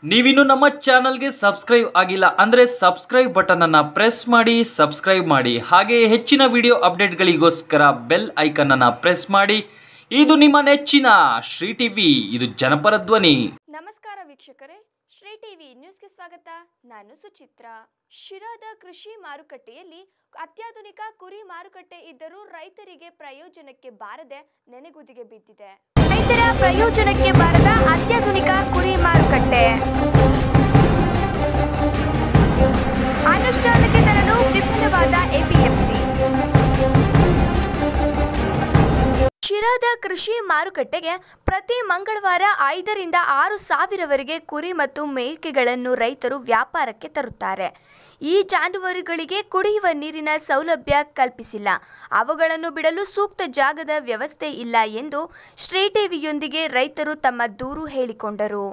ನೀವಿನ್ನು ನಮ್ಮ ಚಾನಲ್ಗೆ ಸಬ್ಸ್ಕ್ರೈಬ್ ಆಗಿಲ್ಲ ಅಂದ್ರೆ ಸಬ್ಸ್ಕ್ರೈಬ್ ಬಟನ್ ಅನ್ನ ಪ್ರೆಸ್ ಮಾಡಿ ಸಬ್ಸ್ಕ್ರೈಬ್ ಮಾಡಿ ಹಾಗೆ ಹೆಚ್ಚಿನ ವಿಡಿಯೋ ಅಪ್ಡೇಟ್ಗಳಿಗೋಸ್ಕರ ಬೆಲ್ ಐಕನ್ ಅನ್ನ ಪ್ರೆಸ್ ಮಾಡಿ ಇದು ನಿಮ್ಮ ನೆಚ್ಚಿನ ಶ್ರೀ ಟಿವಿ ಇದು ಜನಪರ ಧ್ವನಿ ನಮಸ್ಕಾರ ವೀಕ್ಷಕರೇ ಶ್ರೀ ಟಿವಿ ನ್ಯೂಸ್ಗೆ ಸ್ವಾಗತ ನಾನು ಸುಚಿತ್ರ ಶಿರಾದ ಕೃಷಿ ಮಾರುಕಟ್ಟೆಯಲ್ಲಿ ಅತ್ಯಾಧುನಿಕ ಕುರಿ ಮಾರುಕಟ್ಟೆ ಇದ್ದರೂ ರೈತರಿಗೆ ಪ್ರಯೋಜನಕ್ಕೆ ಬಾರದೆ ನೆನೆಗುದಿಗೆ ಬಿದ್ದಿದೆ ರೈತರ ಪ್ರಯೋಜನಕ್ಕೆ ಬಾರದ ಅತ್ಯಾಧುನಿಕ ಕುರಿ ಮಾರುಕಟ್ಟೆ ಅನುಷ್ಠಾನಕ್ಕೆ ತರಲು ವಿಫಲವಾದ ಎಪಿಎಂಸಿ ಶಿರಾದ ಕೃಷಿ ಮಾರುಕಟ್ಟೆಗೆ ಪ್ರತಿ ಮಂಗಳವಾರ ಐದರಿಂದ ಆರು ಸಾವಿರವರೆಗೆ ಕುರಿ ಮತ್ತು ಮೇಕೆಗಳನ್ನು ರೈತರು ವ್ಯಾಪಾರಕ್ಕೆ ತರುತ್ತಾರೆ ಈ ಜಾನುವಾರುಗಳಿಗೆ ಕುಡಿಯುವ ನೀರಿನ ಸೌಲಭ್ಯ ಕಲ್ಪಿಸಿಲ್ಲ ಅವುಗಳನ್ನು ಬಿಡಲು ಸೂಕ್ತ ಜಾಗದ ವ್ಯವಸ್ಥೆ ಇಲ್ಲ ಎಂದು ಶ್ರೀ ಟಿವಿಯೊಂದಿಗೆ ರೈತರು ತಮ್ಮ ದೂರು ಹೇಳಿಕೊಂಡರು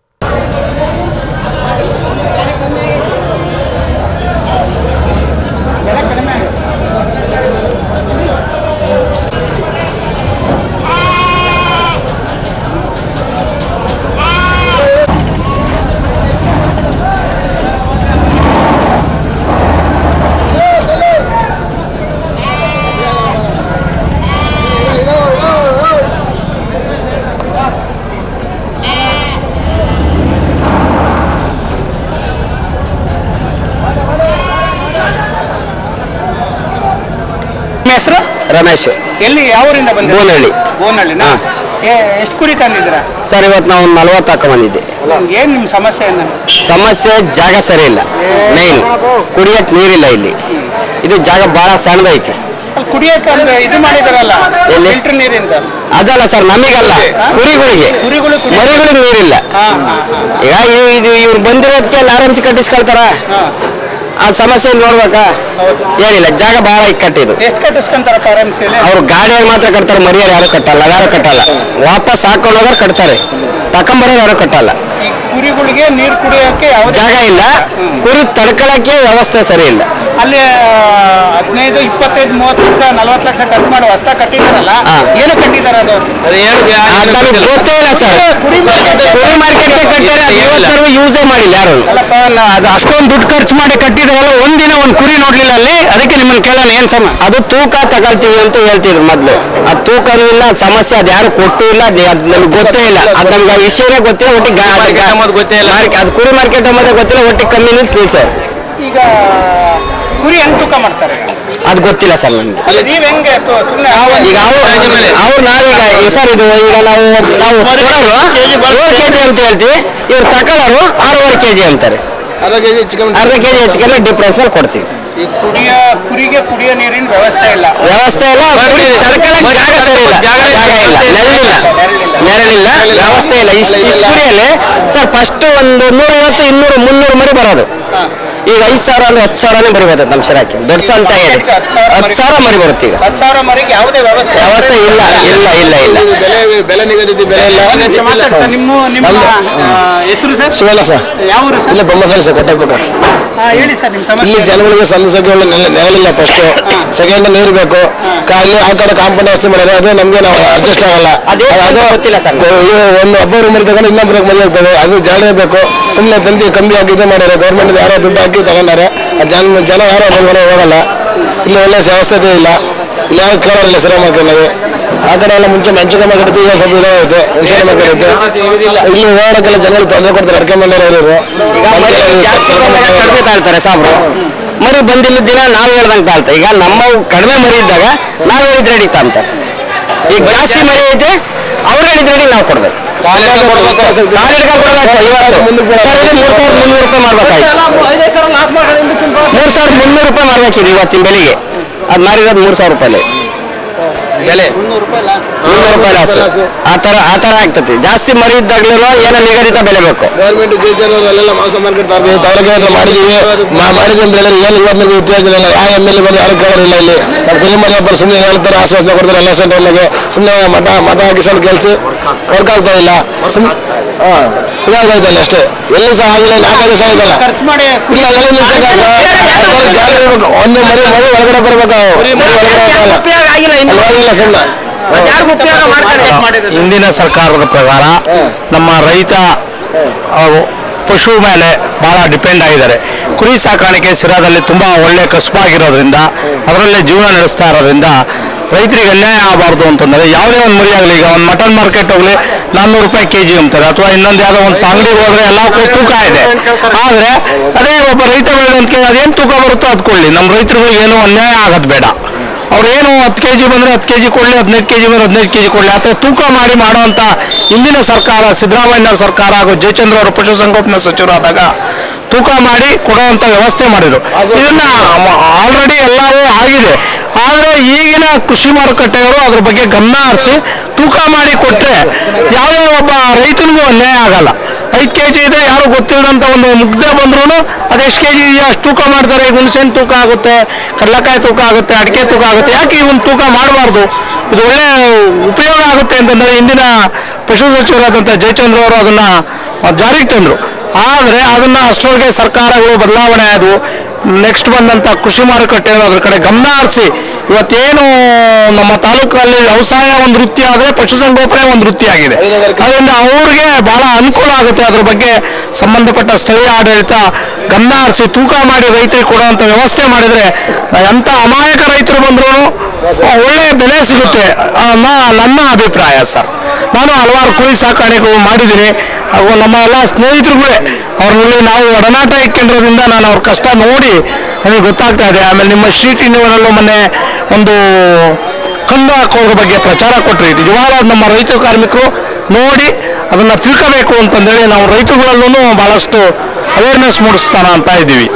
ನಿಮ್ಮ ಹೆಸರು ರಮೇಶ್ ಎಲ್ಲಿ ಯಾವ ಊರಿಂದ ಬಂದ ಬೋನಹಳ್ಳಿ. ಬೋನಹಳ್ಳಿನ ಹಾ. ಎಷ್ಟು ಕುರಿ ತಂದಿದ್ದೀರಾ ಸರ್ ಇವತ್ತು ನಾವು ನಲ್ವತ್ತು ಹಾಕ ಬಂದಿದ್ದೆ ಏನ್ ನಿಮ್ಮ ಸಮಸ್ಯೆ ಏನು ಸಮಸ್ಯೆ ಜಾಗ ಸರಿ ಇಲ್ಲ ಮೇನ್ ಕುಡಿಯಕ್ ನೀರಿಲ್ಲ ಇಲ್ಲಿ ಇದು ಜಾಗ ಬಹಳ ಸಣ್ಣದೈತಿ ಅಲ್ಲಿ ಕುಡಿಯಕ್ಕೆ ಅಲ್ಲಿ ಇದು ಮಾಡಿದಾರಲ್ಲ ಎಲ್ಲಿ? ಫಿಲ್ಟರ್ ನೀರಿಂದ ಅದಲ್ಲ ಸರ್ ನಮಗಲ್ಲ ಕುರಿಗಳಿಗೆ ಕುರಿಗಳು ಕುಡಿ- ಮರಿಗಳಿಗೆ ನೀರಿಲ್ಲ ಹಾ ಹಾ ಈಗ ಇವ್- ಇದು ಇವ್ರು ಬಂದಿರೋದಕ್ಕೆ ಅಲ್ಲಿ ಆರಾಮ್ಸಿ ಕಟ್ಟಿಸ್ಕೊಳ್ತಾರ ಹಾ ಆ ಸಮಸ್ಯೆ ನೋಡ್ಬೇಕಾ ಏನಿಲ್ಲ ಜಾಗ ಬಹಳ ಇಕ್ಕಟ್ಟಿದು ಎಷ್ಟು ಕಟ್ಟಿಸ್ಕೊಂತಾರ ಪಾರಂಸಿಯಲ್ಲಿ ಅವ್ರು ಗಾಡಿಯಾಗ ಮಾತ್ರ ಕಟ್ತಾರೆ ಮರಿಯಾರು ಯಾರು ಕಟ್ಟಲ್ಲ ಯಾರು ಕಟ್ಟಲ್ಲ ವಾಪಸ್ ಹಾಕೊಂಡು ಹೋಗೋರು ಕಟ್ತಾರೆ ತಕೊಂಬರೋರು ಯಾರು ಕಟ್ಟಲ್ಲ ಈ ಕುರಿಗಳಿಗೆ ನೀರು ಕುಡಿಯೋಕೆ ಯಾವುದೇ ಜಾಗ ಇಲ್ಲ ಕುರಿ ತಡ್ಕೊಳಕ್ಕೆ ವ್ಯವಸ್ಥೆ ಸರಿ ಇಲ್ಲ ಅಲ್ಲಿ ಹದಿನೈದು ಇಪ್ಪತ್ತೈದು ಮೂವತ್ತು ಲಕ್ಷ ನಲ್ವತ್ತು ಲಕ್ಷ ಖರ್ಚು ಮಾಡಿ ಹೊಸ ಕಟ್ಟಿದಾರಲ್ಲ ಹಾ. ಏನು ಕಟ್ಟಿದಾರ ಅದು ಅದ್ ನಮಗೆ ಗೊತ್ತೇ ಇಲ್ಲ ಸರ್ ಕುರಿ market- ಕುರಿ ಮಾರ್ಕೆಟ್ಗೆ ಕಟ್ಟಿದ್ರೆ ಅದು ಇವತ್ತವರೆಗೂ ಯೂಸೇ ಮಾಡಿಲ್ಲ ಯಾರು ಅಲ್ಲಪ್ಪ ನಾ- ಅದು ಅಷ್ಟೊಂದು ದುಡ್ಡು ಖರ್ಚು ಮಾಡಿ ಕಟ್ಟಿದ್ರಲ್ಲ ಒಂದಿನ ಒಂದು ಕುರಿ ನೋಡ್ಲಿಲ್ಲ ಅಲ್ಲಿ ಅದಕ್ಕೆ ನಿಮ್ಮನ್ನ ಕೇಳೋಣ ಏನ್ ಸಮ ಅದು ತೂಕ ತಗೊಳ್ತೀವಿ ಅಂತ ಹೇಳ್ತಿದ್ರು ಮೊದ್ಲು ಆ ತೂಕನೂ ಇಲ್ಲ ಸಮಸ್ಯೆ ಅದು ಯಾರು ಕೊಟ್ಟು ಇಲ್ಲ ಅದು ಅದು ನಮ್ಗೆ ಗೊತ್ತೇ ಇಲ್ಲ ಅದು ನಮ್ಗೆ ಆ ವಿಷಯನೇ ಗೊತ್ತಿಲ್ಲ ಒಟ್ಟಿಗೆ ಗೊತ್ತೇ ಇಲ್ಲ ಅದು ಕುರಿ ಮಾರ್ಕೆಟ್ ಅನ್ನೋದೇ ಗೊತ್ತಿಲ್ಲ ಒಟ್ಟಿಗೆ ಕಮ್ಮಿ ನಿಲ್ಸಿ ಸರ್ ಈಗ ಕುರಿ ಹೆಂಗ್ ತೂಕ ಮಾಡ್ತಾರೆ ಅದು ಗೊತ್ತಿಲ್ಲ ಸರ್ ನಮ್ಗೆ ಅಲ್ಲಿ ನೀವ್ ಹೆಂಗೆ ಸುಮ್ಮನೆ ಈಗ ಅವ್ರು ಅವ್ರು ನಾವೀಗ ಈ ಸರ್ ಇದು ಈಗ ನಾವು ನಾವು ಕೊಡೋರು ಏಳು ಕೆಜಿ ಅಂತ ಹೇಳ್ತೀವಿ ಇವ್ರು ತಗೊಳ್ಳೋರು ಆರೂವರೆ ಕೆಜಿ ಅಂತಾರೆ ಅರ್ಧ ಕೆಜಿ ಚಿಕನ್ ಅರ್ಧ ಕೆಜಿ ಹೆಚ್ಚು ಕಮ್ಮಿ ಡಿಫ್ರೆನ್ಸ್ ಮೇಲೆ ಕೊಡ್ತೀವಿ ಈ ಕುಡಿಯ ಕುರಿಗೆ ಕುಡಿಯೋ ನೀರಿನ ವ್ಯವಸ್ಥೆ ಇಲ್ಲ ವ್ಯವಸ್ಥೆ ಇಲ್ಲ ಕುರಿ ತಡ್ಕೊಳಕ್ ಜಾಗ ಸರಿ ಇಲ್ಲ ಜಾಗ ಇಲ್ಲ ನೆರಳಿಲ್ಲ ನೆರಳಿಲ್ಲ ವ್ಯವಸ್ಥೆ ಇಲ್ಲ ಇಷ್ಟು ಇಷ್ಟು ಕುರಿಯಲ್ಲಿ ಸರ್ ಫಸ್ಟ್ ಒಂದು ನೂರೈವತ್ತು ಇನ್ನೂರು ಮುನ್ನೂರು ಮರಿ ಬರೋದು ಈಗ ಐದು ಸಾವಿರ ಅಂದ್ರೆ ಹತ್ತು ಸಾವಿರನೇ ಮರಿ ಬರ್ತದೆ ನಮ್ಮ ಶಿರಾಕ್ಕೆ ದೊಡ್ಡ ಸಂತ ಇದೆ ಹತ್ತು ಸಾವಿರ ಮರಿ ಬರುತ್ತೆ ಈಗ ಹತ್ತು ಸಾವಿರ ಮರಿಗೆ ಯಾವುದೇ ವ್ಯವಸ್ಥೆ ವ್ಯವಸ್ಥೆ ಇಲ್ಲ ಇಲ್ಲ ಇಲ್ಲ ಇಲ್ಲ ಬೆಲೆ ಬೆಲೆ ನಿಗದಿತ ಬೆಲೆ ಇಲ್ಲ ಒಂದ್ ನಿಮಿಷ ಮಾತಾಡಿ ಸರ್, ನಿಮ್ಮ ನಿಮ್ಮ ಆ, ಹೆಸರು ಸರ್ ಶಿವಲ್ಲ ಸರ್ ಯಾವ ಊರು ಸರ್ ಇಲ್ಲ ಬೊಮ್ಮಸಲ ಸರ್ ಕೊಟ್ಟಬೇಕು ಹಾ, ಹೇಳಿ ಸರ್ ನಿಮ್ಮ ಇಲ್ಲಿ ಸಮಸ್ಯೆ ಜನಗಳಿಗೆ ಸಲ್ಲಿಸಕ್ಕೆ ಒಳ್ಳೆ ನೆಲೆ- ನೆರಳಿಲ್ಲ ಫಸ್ಟ್ ಸೆಕೆಂಡ್ ನೀರು ಬೇಕು ಅಲ್ಲಿ ಆ ಕಡೆ ಕಾಂಪೌಂಡ್ ವ್ಯವಸ್ಥೆ ಮಾಡಿದ್ರೆ ಅದು ನಮ್ಗೆ ನಾವು ಅಡ್ಜಸ್ಟ್ ಆಗಲ್ಲ ಅದೇ ಅದು ಗೊತ್ತಿಲ್ಲ ಸರ್. ಇದು ಒಂದು ಒಬ್ಬರು ಮರಿ ತಗೊಂಡು ಇನ್ನೊಬ್ಬರಿಗೆ ಮರಿ ಆಗ್ತದೆ ಅದು ಜಾಗ ಬೇಕು ಸುಮ್ಮನೆ ತಂತಿ ಕಮ್ಮಿ ಹಾಕಿ ಇದು ಮಾಡ್ಯಾರೆ ಗೌರ್ಮೆಂಟ್ ಯಾರೋ ದುಡ್ಡು ಹಾಕಿ ತಗೊಂಡಾರೆ ಆ ಜನ ಜನ ಯಾರೋ ಬಂದ್ರೆ ಹೋಗಲ್ಲ ಇಲ್ಲಿ ಒಳ್ಳೆ ವ್ಯವಸ್ಥೆ ಇಲ್ಲ ಇಲ್ಲಿ ಯಾರು ಕೇಳೋರಿಲ್ಲ ಸಿರಾ ಮಾರ್ಕೆಟ್ನಾಗೆ ಆ ಕಡೆ ಎಲ್ಲ ಮುಂಚೆ ಮೆಣಸಿನ ಮಾರ್ಕೆಟ್ ಈಗ ಸ್ವಲ್ಪ ಇದಾಗೈತೆ ಹುಣಸೆ ಮಾರ್ಕೆಟ್ ಐತೆ ಇಲ್ಲಿ ಓಡಕ್ಕೆಲ್ಲ ಜನಗಳು ತೊಂದರೆ ಕೊಡ್ತಾರೆ ಅಡಿಕೆ ಮೇಲೆ ಇರೋರು ಈಗ ಮರಿ ಜಾಸ್ತಿ ಬಂದಾಗ ಕಡಿಮೆ ತಾಳ್ತಾರೆ ಸಾಬ್ರು ಮರಿ ಬಂದಿಲ್ಲ ದಿನ ನಾವು ಹೇಳ್ದಂಗೆ ತಾಳ್ತಾರೆ ಈಗ ನಮ್ಮ ಕಡಿಮೆ ಮರಿ ಇದ್ದಾಗ ನಾವು ಹೇಳಿದ್ರೆ ರೆಡಿ ತಾಂತಾರೆ ಈಗ ಜಾಸ್ತಿ ಮರಿ ಐತೆ ಅವ್ರು ಹೇಳಿದ್ರೆ ರೆಡಿ ನಾವು ಕೊಡ್ಬೇಕು ಕಾಲಿಗೆ ಕೊಡ್ಬೇಕು ಅನ್ಸುತ್ತೆ. ಕಾಲಿಡ್ಕ ಕೊಡ್ಬೇಕು ಇವತ್ತು ಮುಂದಕ್ಕೆ ಕೊಡಲ್ಲ. ಸರ್, ಇದು ಮೂರ್ ಸಾವಿರದ ಮುನ್ನೂರು ರೂಪಾಯಿ ಮಾಡ್ಬೇಕಾಯ್ತು ಮೂರ್ ಸಾವಿರದ ಮುನ್ನೂರು ರೂಪಾಯಿ ಮಾಡ್ಬೇಕಿದೆ ಇವತ್ತಿನ ಬೆಲೆಗೆ ಅದು ಮಾರಿರೋದು ಮೂರ್ ಸಾವಿರ ರೂಪಾಯಿ ಬೆಲೆ ಮುನ್ನೂರು ರೂಪಾಯಿ ಲಾಸ್ ಮುನ್ನೂರು ರೂಪಾಯಿ ಲಾಸ್ ಆ ತರ ಆ ತರ ಆಗ್ತದೆ ಜಾಸ್ತಿ ಮರಿ ಇದ್ದಾಗ್ಲೂ ಏನೋ ನಿಗದಿತ ಬೆಲೆ ಬೇಕು ಗೌರ್ಮೆಂಟ್ ಅಲ್ಲೆಲ್ಲ ಮಾಂಸ ಮಾರ್ಕೆಟ್ ತರಬೇಕು ಅವ್ರಿಗೆ ಹತ್ರ ಮಾಡಿದೀವಿ ಮಾ- ಮಾಡಿದ್ವಿ ಅಂತ ಹೇಳಿದ್ರೆ ಏನು ಇವತ್ತಿನ ಇತ್ಯಾಜ್ಯ ಇಲ್ಲ ಯಾವ ಎಮ್ ಎಲ್ ಎ ಬಂದು ಯಾರು ಕೇಳೋರಿಲ್ಲ ಇಲ್ಲಿ ನಮ್ಮ ಕುರಿ ಮರಿಯಪ್ಪರು ಸುಮ್ಮನೆ ಹೇಳ್ತಾರೆ ಆಶ್ವಾಸನೆ ಕೊಡ್ತಾರೆ ಎಲ್ಲ ಟೈಮ್ನಾಗೆ ಸುಮ್ಮನೆ ಮಠ ಮತ ಹಾಕಿಸಲು ಕೆಲಸ ವರ್ಕ್ ಆಗ್ತಾ ಇಲ್ಲ ಸುಮ್ಮನೆ ಹಾಂ ಇದಾಗೈತಲ್ಲ ಅಷ್ಟೇ ಎಲ್ಲಿ ಸಹ ಆಗಲಿ ನಾಲ್ಕೈದು ಸಹ ಆಗಲ್ಲ ಖರ್ಚು ಮಾಡಿ ಇಲ್ಲ ಎಲ್ಲಿ ನಿಲ್ಸಕ್ಕೆ ಆಗಲ್ಲ. ಜಾಗ ಇರ್ಬೇಕು. ಒಂದು ಮರಿ ಮರಿ ಒಳಗಡೆ ಬರ್ಬೇಕು ಮರಿ ಒಳಗಡೆ ಹೋಗಲ್ಲ. ಉಪಯೋಗ ಆಗಿಲ್ಲ ಅಲ್ಲಿ ಹೋಗಿಲ್ಲ ಸುಮ್ಮನೆ ಯಾರಿಗೂ ಉಪಯೋಗ ಮಾಡ್ತಾರೆ ಮಾಡಿದ್ರೆ ಹಿಂದಿನ ಸರ್ಕಾರದ ಪ್ರಕಾರ ನಮ್ಮ ರೈತ ಅವು ಪಶು ಮೇಲೆ ಬಹಳ ಡಿಪೆಂಡ್ ಆಗಿದ್ದಾರೆ ಕುರಿ ಸಾಕಾಣಿಕೆ ಸಿರಾದಲ್ಲಿ ತುಂಬಾ ಒಳ್ಳೆ ಕಸುಬಾಗಿರೋದ್ರಿಂದ ಅದರಲ್ಲೇ ಜೀವನ ನಡೆಸ್ತಾ ಇರೋದ್ರಿಂದ ರೈತರಿಗೆ ಅನ್ಯಾಯ ಆಗಬಾರ್ದು ಅಂತಂದ್ರೆ ಯಾವುದೇ ಒಂದು ಮರಿ ಆಗಲಿ ಈಗ ಒಂದು ಮಟನ್ ಮಾರ್ಕೆಟ್ ಹೋಗ್ಲಿ ನಾನ್ನೂರು ರೂಪಾಯಿ ಕೆಜಿ ಅಂತಾರೆ ಅಥವಾ ಇನ್ನೊಂದು ಯಾವುದೋ ಒಂದು ಅಂಗಡಿಗೆ ಹೋದ್ರೆ ಎಲ್ಲಕ್ಕೂ ತೂಕ ಇದೆ ಆದ್ರೆ ಅದೇ ಒಬ್ಬ ರೈತ ಬೆಳೆದಂತ ಅದೇನು ತೂಕ ಬರುತ್ತೋ ಅದು ಕೊಡ್ಲಿ ನಮ್ಮ ರೈತರಿಗೂ ಏನು ಅನ್ಯಾಯ ಆಗೋದು ಬೇಡ ಅವ್ರು ಏನು ಹತ್ತು ಕೆ ಜಿ ಬಂದರೆ ಹತ್ತು ಕೆ ಜಿ ಕೊಡಲಿ ಹದಿನೈದು ಕೆ ಜಿ ಬಂದರೆ ಹದಿನೈದು ಕೆ ಜಿ ಕೊಡಲಿ ಅಥವಾ ತೂಕ ಮಾಡಿ ಮಾಡುವಂಥ ಹಿಂದಿನ ಸರ್ಕಾರ ಸಿದ್ದರಾಮಯ್ಯ ಅವ್ರ ಸರ್ಕಾರ ಹಾಗೂ ಜಯಚಂದ್ರ ಅವರು ಪಶುಸಂಗೋಪನಾ ಸಚಿವರಾದಾಗ ತೂಕ ಮಾಡಿ ಕೊಡುವಂಥ ವ್ಯವಸ್ಥೆ ಮಾಡಿದ್ರು ಇದನ್ನ ಆಲ್ರೆಡಿ ಎಲ್ಲವೂ ಆಗಿದೆ ಆದರೆ ಈಗಿನ ಕೃಷಿ ಮಾರುಕಟ್ಟೆಯವರು ಅದ್ರ ಬಗ್ಗೆ ಗಮನ ಹರಿಸಿ ತೂಕ ಮಾಡಿ ಕೊಟ್ಟರೆ ಯಾವುದೇ ಒಬ್ಬ ರೈತನಿಗೂ ಅನ್ಯಾಯ ಆಗಲ್ಲ ಐದು ಕೆ ಜಿ ಇದೆ ಯಾರು ಗೊತ್ತಿಲ್ಲದಂಥ ಒಂದು ಮುಗ್ಧ ಬಂದ್ರೂ ಅದೆಷ್ಟು ಕೆ ಜಿ ಇದೆಯಾ ಅಷ್ಟು ತೂಕ ಮಾಡ್ತಾರೆ ಈಗ ಹುಣಸೆಹಣ್ಣು ತೂಕ ಆಗುತ್ತೆ ಕಡಲೆಕಾಯಿ ತೂಕ ಆಗುತ್ತೆ ಅಡಿಕೆ ತೂಕ ಆಗುತ್ತೆ ಯಾಕೆ ಇವನ್ ತೂಕ ಮಾಡಬಾರ್ದು ಇದು ಒಳ್ಳೆ ಉಪಯೋಗ ಆಗುತ್ತೆ ಅಂತಂದ್ರೆ ಇಂದಿನ ಪಶು ಸಚಿವರಾದಂಥ ಜಯಚಂದ್ರ ಅವರು ಅದನ್ನ ಜಾರಿಗೆ ತಂದರು ಆದರೆ ಅದನ್ನ ಅಷ್ಟರೊಳಗೆ ಸರ್ಕಾರಗಳು ಬದಲಾವಣೆ ಆದವು ನೆಕ್ಸ್ಟ್ ಬಂದಂಥ ಕೃಷಿ ಮಾರುಕಟ್ಟೆ ಅದ್ರ ಕಡೆ ಗಮನ ಹರಿಸಿ ಇವತ್ತೇನು ನಮ್ಮ ತಾಲೂಕಲ್ಲಿ ವ್ಯವಸಾಯ ಒಂದು ವೃತ್ತಿ ಆದರೆ ಪಶುಸಂಗೋಪನೆ ಒಂದು ವೃತ್ತಿ ಆಗಿದೆ ಅದರಿಂದ ಅವ್ರಿಗೆ ಬಹಳ ಅನುಕೂಲ ಆಗುತ್ತೆ ಅದ್ರ ಬಗ್ಗೆ ಸಂಬಂಧಪಟ್ಟ ಸ್ಥಳೀಯ ಆಡಳಿತ ಗಮನ ಹರಿಸಿ ತೂಕ ಮಾಡಿ ರೈತರಿಗೆ ಕೊಡುವಂಥ ವ್ಯವಸ್ಥೆ ಮಾಡಿದ್ರೆ ಎಂಥ ಅಮಾಯಕ ರೈತರು ಬಂದ್ರು ಒಳ್ಳೆ ಬೆಲೆ ಸಿಗುತ್ತೆ ಅನ್ನೋ ನನ್ನ ಅಭಿಪ್ರಾಯ ಸರ್ ನಾನು ಹಲವಾರು ಕುರಿ ಸಾಕಾಣಿಕೆಗಳು ಮಾಡಿದ್ದೀನಿ ಹಾಗೂ ನಮ್ಮ ಎಲ್ಲ ಸ್ನೇಹಿತರುಗಳೇ ಅವ್ರಲ್ಲಿ ನಾವು ಒಡನಾಟ ಇಟ್ಕೊಂಡಿರೋದ್ರಿಂದ ನಾನು ಅವ್ರ ಕಷ್ಟ ನೋಡಿ ನನಗೆ ಗೊತ್ತಾಗ್ತಾ ಇದೆ ಆಮೇಲೆ ನಿಮ್ಮ ಶ್ರೀ ಟಿವಿನಲ್ಲೂ ಮೊನ್ನೆ ಒಂದು ಕಲ್ಲು ಹಾಕೋದ್ರ ಬಗ್ಗೆ ಪ್ರಚಾರ ಕೊಟ್ಟರು ನಿಜವಾದ ನಮ್ಮ ರೈತ ಕಾರ್ಮಿಕರು ನೋಡಿ ಅದನ್ನು ತಿಳ್ಕೋಬೇಕು ಅಂತಂದೇಳಿ ನಾವು ರೈತರುಗಳಲ್ಲೂ ಭಾಳಷ್ಟು ಅವೇರ್ನೆಸ್ ಮೂಡಿಸ್ತಾನ ಅಂತ ಇದ್ದೀವಿ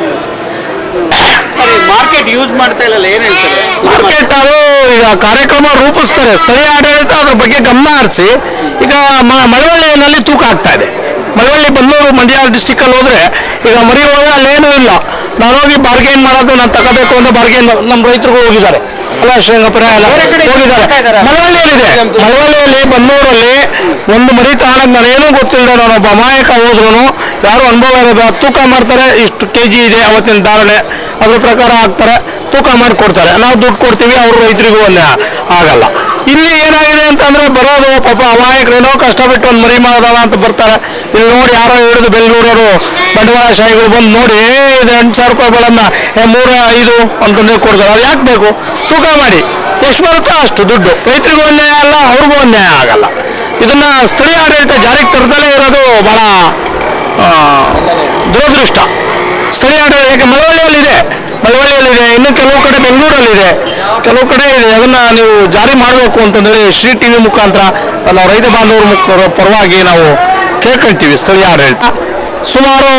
ಸರಿ ಮಾರ್ಕೆಟ್ ಯೂಸ್ ಮಾಡ್ತಾ ಇಲ್ಲ ಏನ್ ಹೇಳ್ತಾರೆ ಮಾರ್ಕೆಟ್ ಅದು ಈಗ ಕಾರ್ಯಕ್ರಮ ರೂಪಿಸ್ತಾರೆ ಸ್ಥಳೀಯ ಆಡಳಿತ ಅದ್ರ ಬಗ್ಗೆ ಗಮನ ಹರಿಸಿ ಈಗ ಮ- ಮಳವಳ್ಳಿಯಲ್ಲಿ ತೂಕ ಆಗ್ತಾ ಇದೆ ಮಳವಳ್ಳಿ ಬನ್ನೂರು ಮಂಡ್ಯ ಡಿಸ್ಟಿಕ್ ಅಲ್ಲಿ ಹೋದ್ರೆ ಈಗ ಮರಿ ಹೋದ್ರೆ ಅಲ್ಲೇನೂ ಇಲ್ಲ ನಾನು ಹೋಗಿ ಬಾರ್ಗೇನ್ ಮಾಡೋದು ನಾನು ತಗೋಬೇಕು ಅಂತ ಬಾರ್ಗೇನ್ ನಮ್ಮ ರೈತರಿಗೂ ಹೋಗಿದ್ದಾರೆ ಅಲ್ಲ ಶ್ರೀರಂಗಪುರ ಎಲ್ಲ ಬೇರೆ ಕಡೆ ಹೋಗಿದ್ದಾರೆ ತಗೋತಾ ಇದ್ದಾರಾ? ಮಳವಳ್ಳಿಯಲ್ಲಿದೆ ಮಳವಳ್ಳಿಯಲ್ಲಿ ಬನ್ನೂರಲ್ಲಿ ಒಂದು ಮರಿ ತಗೊಳಕ್ ನಾನೇನೂ ಗೊತ್ತಿಲ್ಲದೆ ನಾನೊಬ್ಬ ಅಮಾಯಕ ಹೋದ್ರು ಯಾರು ಅನುಭವ ಇರೋದು ಅದು ತೂಕ ಮಾಡ್ತಾರೆ ಇಷ್ಟು ಕೆ ಜಿ ಇದೆ ಅವತ್ತಿನ ಧಾರಣೆ ಅದ್ರ ಪ್ರಕಾರ ಹಾಕ್ತಾರೆ ತೂಕ ಮಾಡಿ ಕೊಡ್ತಾರೆ ನಾವು ದುಡ್ಡು ಕೊಡ್ತೀವಿ ಅವ್ರ ರೈತರಿಗೂ ಒಂದೇ ಆಗಲ್ಲ ಇಲ್ಲಿ ಏನಾಗಿದೆ ಅಂತಂದ್ರೆ ಬರೋದು ಪಾಪ ಅಮಾಯಕರೇನೋ ಕಷ್ಟಪಟ್ಟು ಒಂದು ಮರಿ ಮಾಡೋಣ ಅಂತ ಬರ್ತಾರೆ ಇಲ್ಲಿ ನೋಡಿ ಯಾರೋ ಹಿಡಿದು ಬೆಂಗಳೂರವರು ಬಂಡವಾಳಶಾಹಿಗಳು ಬಂದು ನೋಡಿ ಏ ಇದು ಎಂಟು ಸಾವಿರ ರೂಪಾಯಿಗಳನ್ನ ಏ ಮೂರು ಐದು ಅಂತಂದ್ರೆ ಕೊಡ್ತಾರೆ ಅದು ಯಾಕೆ ಬೇಕು ತೂಕ ಮಾಡಿ ಎಷ್ಟು ಬರುತ್ತೋ ಅಷ್ಟು ದುಡ್ಡು ರೈತರಿಗೂ ಅನ್ಯಾಯ ಅಲ್ಲ ಅವ್ರಿಗೂ ಅನ್ಯಾಯ ಆಗಲ್ಲ ಇದನ್ನ ಸ್ಥಳೀಯ ಆಡಳಿತ ಜಾರಿಗೆ ತರದಲ್ಲೇ ಇರೋದು ಬಹಳ ಆ, ದುರದೃಷ್ಟ ಸ್ಥಳೀಯ ಆಡಳಿತ ಯಾಕೆ ಮಳವಳ್ಳಿಯಲ್ಲಿದೆ ಮಳವಳ್ಳಿಯಲ್ಲಿದೆ ಇನ್ನು ಕೆಲವು ಕಡೆ ಬೆಂಗಳೂರಲ್ಲಿದೆ ಕೆಲವು ಕಡೆ ಇದೆ ಅದನ್ನ ನೀವು ಜಾರಿ ಮಾಡಬೇಕು ಅಂತಂದ್ರೆ ಶ್ರೀ ಟಿವಿ ಮುಖಾಂತರ ನಾವು ರೈತ ಬಾಂಧವರ ಮುಖ ಪರವಾಗಿ ನಾವು ಕೇಳ್ಕೊಳ್ತೀವಿ ಸ್ಥಳೀಯ ಆಡಳಿತ ಸುಮಾರು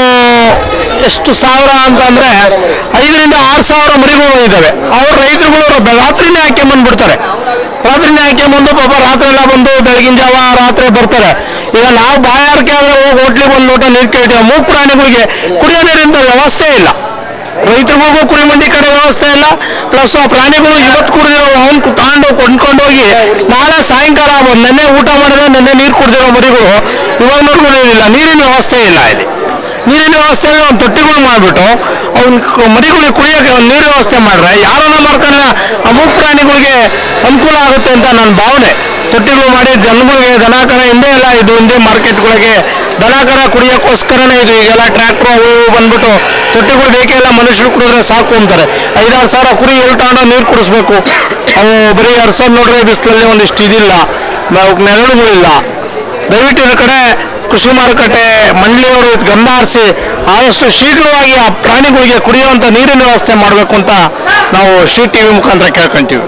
ಎಷ್ಟು ಸಾವಿರ ಅಂತ ಅಂದ್ರೆ ಐದರಿಂದ ಆರು ಸಾವಿರ ಮರಿಗಳು ಇದ್ದಾವೆ ಅವ್ರ ರೈತರುಗಳು ಬೆ- ರಾತ್ರಿನೇ ಹಾಕ್ಕೊಂಬಂದ್ಬಿಡ್ತಾರೆ ರಾತ್ರಿನೇ ಹಾಕ್ಕೊಂಬಂದು ಪಾಪ ರಾತ್ರಿ ಎಲ್ಲ ಬಂದು ಬೆಳಗಿನ ಜಾವ ರಾತ್ರಿ ಬರ್ತಾರೆ ಈಗ ನಾವು ಬಾಯಾರಿಕೆ ಆದ್ರೆ ಹೋಗಿ ಹೋಟ್ಲಿಗೆ ಒಂದು ಲೋಟ ನೀರು ಕೇಳ್ತೀವಿ ಮೂಕ್ ಪ್ರಾಣಿಗಳಿಗೆ ಕುಡಿಯೋ ನೀರಿನ ವ್ಯವಸ್ಥೆ ಇಲ್ಲ ರೈತರಿಗೂ ಕುರಿ ಮಂಡಿ ಕಡೆ ವ್ಯವಸ್ಥೆ ಇಲ್ಲ ಪ್ಲಸ್ ಆ ಪ್ರಾಣಿಗಳು ಇವತ್ತು ಕುಡಿದಿರೋ ಅವ್ನು ತಗೊಂಡು ಕೊಂಡ್ಕೊಂಡು ಹೋಗಿ ನಾಳೆ ಸಾಯಂಕಾಲ ಬಂದು ನೆನ್ನೆ ಊಟ ಮಾಡಿದ್ರೆ ನೆನ್ನೆ ನೀರು ಕುಡಿದಿರೋ ಮರಿಗಳು ಇವಾಗ ನೋಡ್ಕೊಂಡಿರಲಿಲ್ಲ ನೀರಿನ ವ್ಯವಸ್ಥೆ ಇಲ್ಲ ಇಲ್ಲಿ ನೀರಿನ ವ್ಯವಸ್ಥೆ ಒಂದು ತೊಟ್ಟಿಗಳು ಮಾಡಿಬಿಟ್ಟು ಅವ್ನ ಮರಿಗಳಿಗೆ ಕುಡಿಯೋಕೆ ಒಂದು ನೀರು ವ್ಯವಸ್ಥೆ ಮಾಡ್ರೆ ಯಾರನ್ನ ಮಾಡ್ಕೊಂಡ್ರೆ ಅಮುಕ್ ಪ್ರಾಣಿಗಳಿಗೆ ಅನುಕೂಲ ಆಗುತ್ತೆ ಅಂತ ನನ್ನ ಭಾವನೆ ತೊಟ್ಟಿಗಳು ಮಾಡಿ ಜನಗಳಿಗೆ ದನಕರ ಹಿಂದೆ ಎಲ್ಲ ಇದು ಹಿಂದೆ ಮಾರ್ಕೆಟ್ಗಳಿಗೆ ದನಕರ ಕುಡಿಯೋಕ್ಕೋಸ್ಕರನೇ ಇದು ಈಗೆಲ್ಲ ಟ್ರ್ಯಾಕ್ಟ್ರು ಅವು ಇವು ಬಂದ್ಬಿಟ್ಟು ತೊಟ್ಟಿಗಳು ಬೇಕೇ ಇಲ್ಲ ಮನುಷ್ಯರು ಕುಡಿದ್ರೆ ಸಾಕು ಅಂತಾರೆ ಐದಾರು ಸಾವಿರ ಕುರಿ ಎಲ್ಲಿ ತಗೊಂಡು ನೀರು ಕುಡಿಸ್ಬೇಕು ಅವು ಬರೀ ಅರ್ಸೋದು ನೋಡ್ರೆ ಬಿಸಿಲಲ್ಲಿ ಒಂದಿಷ್ಟು ಇದಿಲ್ಲ ಅವಕ್ಕೆ ನೆರಳುಗಳಿಲ್ಲ ದಯವಿಟ್ಟು ಇದ್ರ ಕಡೆ ಕೃಷಿ ಮಾರುಕಟ್ಟೆ ಮಂಡಳಿಯವರು ಗಮನ ಹರಿಸಿ ಆದಷ್ಟು ಶೀಘ್ರವಾಗಿ ಆ ಪ್ರಾಣಿಗಳಿಗೆ ಕುಡಿಯುವಂಥ ನೀರಿನ ವ್ಯವಸ್ಥೆ ಮಾಡಬೇಕು ಅಂತ ನಾವು ಶ್ರೀ ಟಿ ವಿ ಮುಖಾಂತರ ಕೇಳ್ಕೊಂತೀವಿ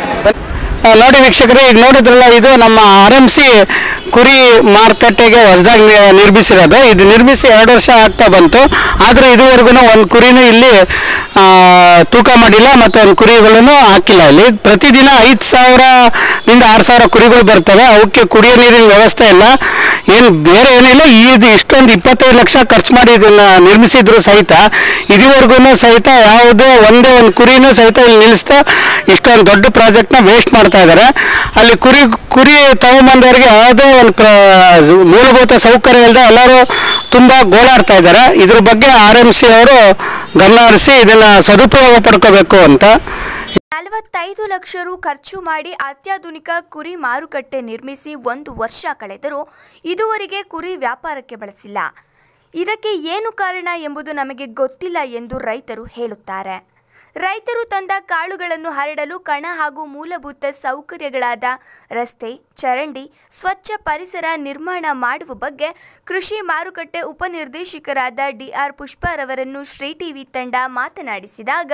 ಆ, ನೋಡಿ ವೀಕ್ಷಕರೇ ಈಗ ನೋಡಿದ್ರಲ್ಲ ಇದು ನಮ್ಮ ಆರ್ ಎಂ ಸಿ ಕುರಿ ಮಾರುಕಟ್ಟೆಗೆ ಹೊಸದಾಗಿ ನಿರ್ಮಿಸಿರೋದು ಇದು ನಿರ್ಮಿಸಿ ಎರಡು ವರ್ಷ ಆಗ್ತಾ ಬಂತು ಆದರೆ ಇದುವರೆಗೂ ಒಂದು ಕುರಿನೂ ಇಲ್ಲಿ ಆ, ತೂಕ ಮಾಡಿಲ್ಲ ಮತ್ತು ಒಂದು ಕುರಿಗಳನ್ನು ಹಾಕಿಲ್ಲ ಇಲ್ಲಿ ಪ್ರತಿದಿನ ಐದು ಸಾವಿರದಿಂದ ಆರು ಸಾವಿರ ಕುರಿಗಳು ಬರ್ತವೆ ಅವಕ್ಕೆ ಕುಡಿಯೋ ನೀರಿನ ವ್ಯವಸ್ಥೆ ಇಲ್ಲ ಏನು ಬೇರೆ ಏನಿಲ್ಲ ಇದು ಇಷ್ಟೊಂದು ಇಪ್ಪತ್ತೈದು ಲಕ್ಷ ಖರ್ಚು ಮಾಡಿ ಇದನ್ನ ನಿರ್ಮಿಸಿದ್ರು ಸಹಿತ ಇದುವರೆಗೂ ಸಹಿತ ಯಾವುದೇ ಒಂದೇ ಒಂದು ಕುರಿನೂ ಸಹಿತ ಇಲ್ಲಿ ನಿಲ್ಲಿಸ್ತಾ ಇಷ್ಟೊಂದು ದೊಡ್ಡ ಪ್ರಾಜೆಕ್ಟ್ನ ವೇಸ್ಟ್ ಮಾಡ್ತಾ ಇದ್ದಾರೆ ಅಲ್ಲಿ ಕುರಿ ಕುರಿ ತಗೊಂಬಂದವರಿಗೆ ಯಾವುದೇ ಒಂದು ಪ್ರ ಮೂಲಭೂತ ಸೌಕರ್ಯ ಇಲ್ಲದೆ ಎಲ್ಲರೂ ತುಂಬ ಗೋಳಾಡ್ತಾ ಇದ್ದಾರೆ ಇದ್ರ ಬಗ್ಗೆ ಆರ್ ಎಂ ಸಿ ಅವರು ಗಮನ ಹರಿಸಿ ಇದನ್ನ ಸದುಪಯೋಗ ಪಡ್ಕೋಬೇಕು ಅಂತ ನಲವತ್ತೈದು ಲಕ್ಷ ರು ಖರ್ಚು ಮಾಡಿ ಅತ್ಯಾಧುನಿಕ ಕುರಿ ಮಾರುಕಟ್ಟೆ ನಿರ್ಮಿಸಿ ಒಂದು ವರ್ಷ ಕಳೆದರೂ ಇದುವರೆಗೆ ಕುರಿ ವ್ಯಾಪಾರಕ್ಕೆ ಬಳಸಿಲ್ಲ ಇದಕ್ಕೆ ಏನು ಕಾರಣ ಎಂಬುದು ನಮಗೆ ಗೊತ್ತಿಲ್ಲ ಎಂದು ರೈತರು ಹೇಳುತ್ತಾರೆ ರೈತರು ತಂದ ಕಾಳುಗಳನ್ನು ಹರಡಲು ಕಣ ಹಾಗೂ ಮೂಲಭೂತ ಸೌಕರ್ಯಗಳಾದ ರಸ್ತೆ ಚರಂಡಿ ಸ್ವಚ್ಛ ಪರಿಸರ ನಿರ್ಮಾಣ ಮಾಡುವ ಬಗ್ಗೆ ಕೃಷಿ ಮಾರುಕಟ್ಟೆ ಉಪನಿರ್ದೇಶಕರಾದ ಡಿಆರ್ ಪುಷ್ಪರವರನ್ನು ಶ್ರೀ ಟಿವಿ ತಂಡ ಮಾತನಾಡಿಸಿದಾಗ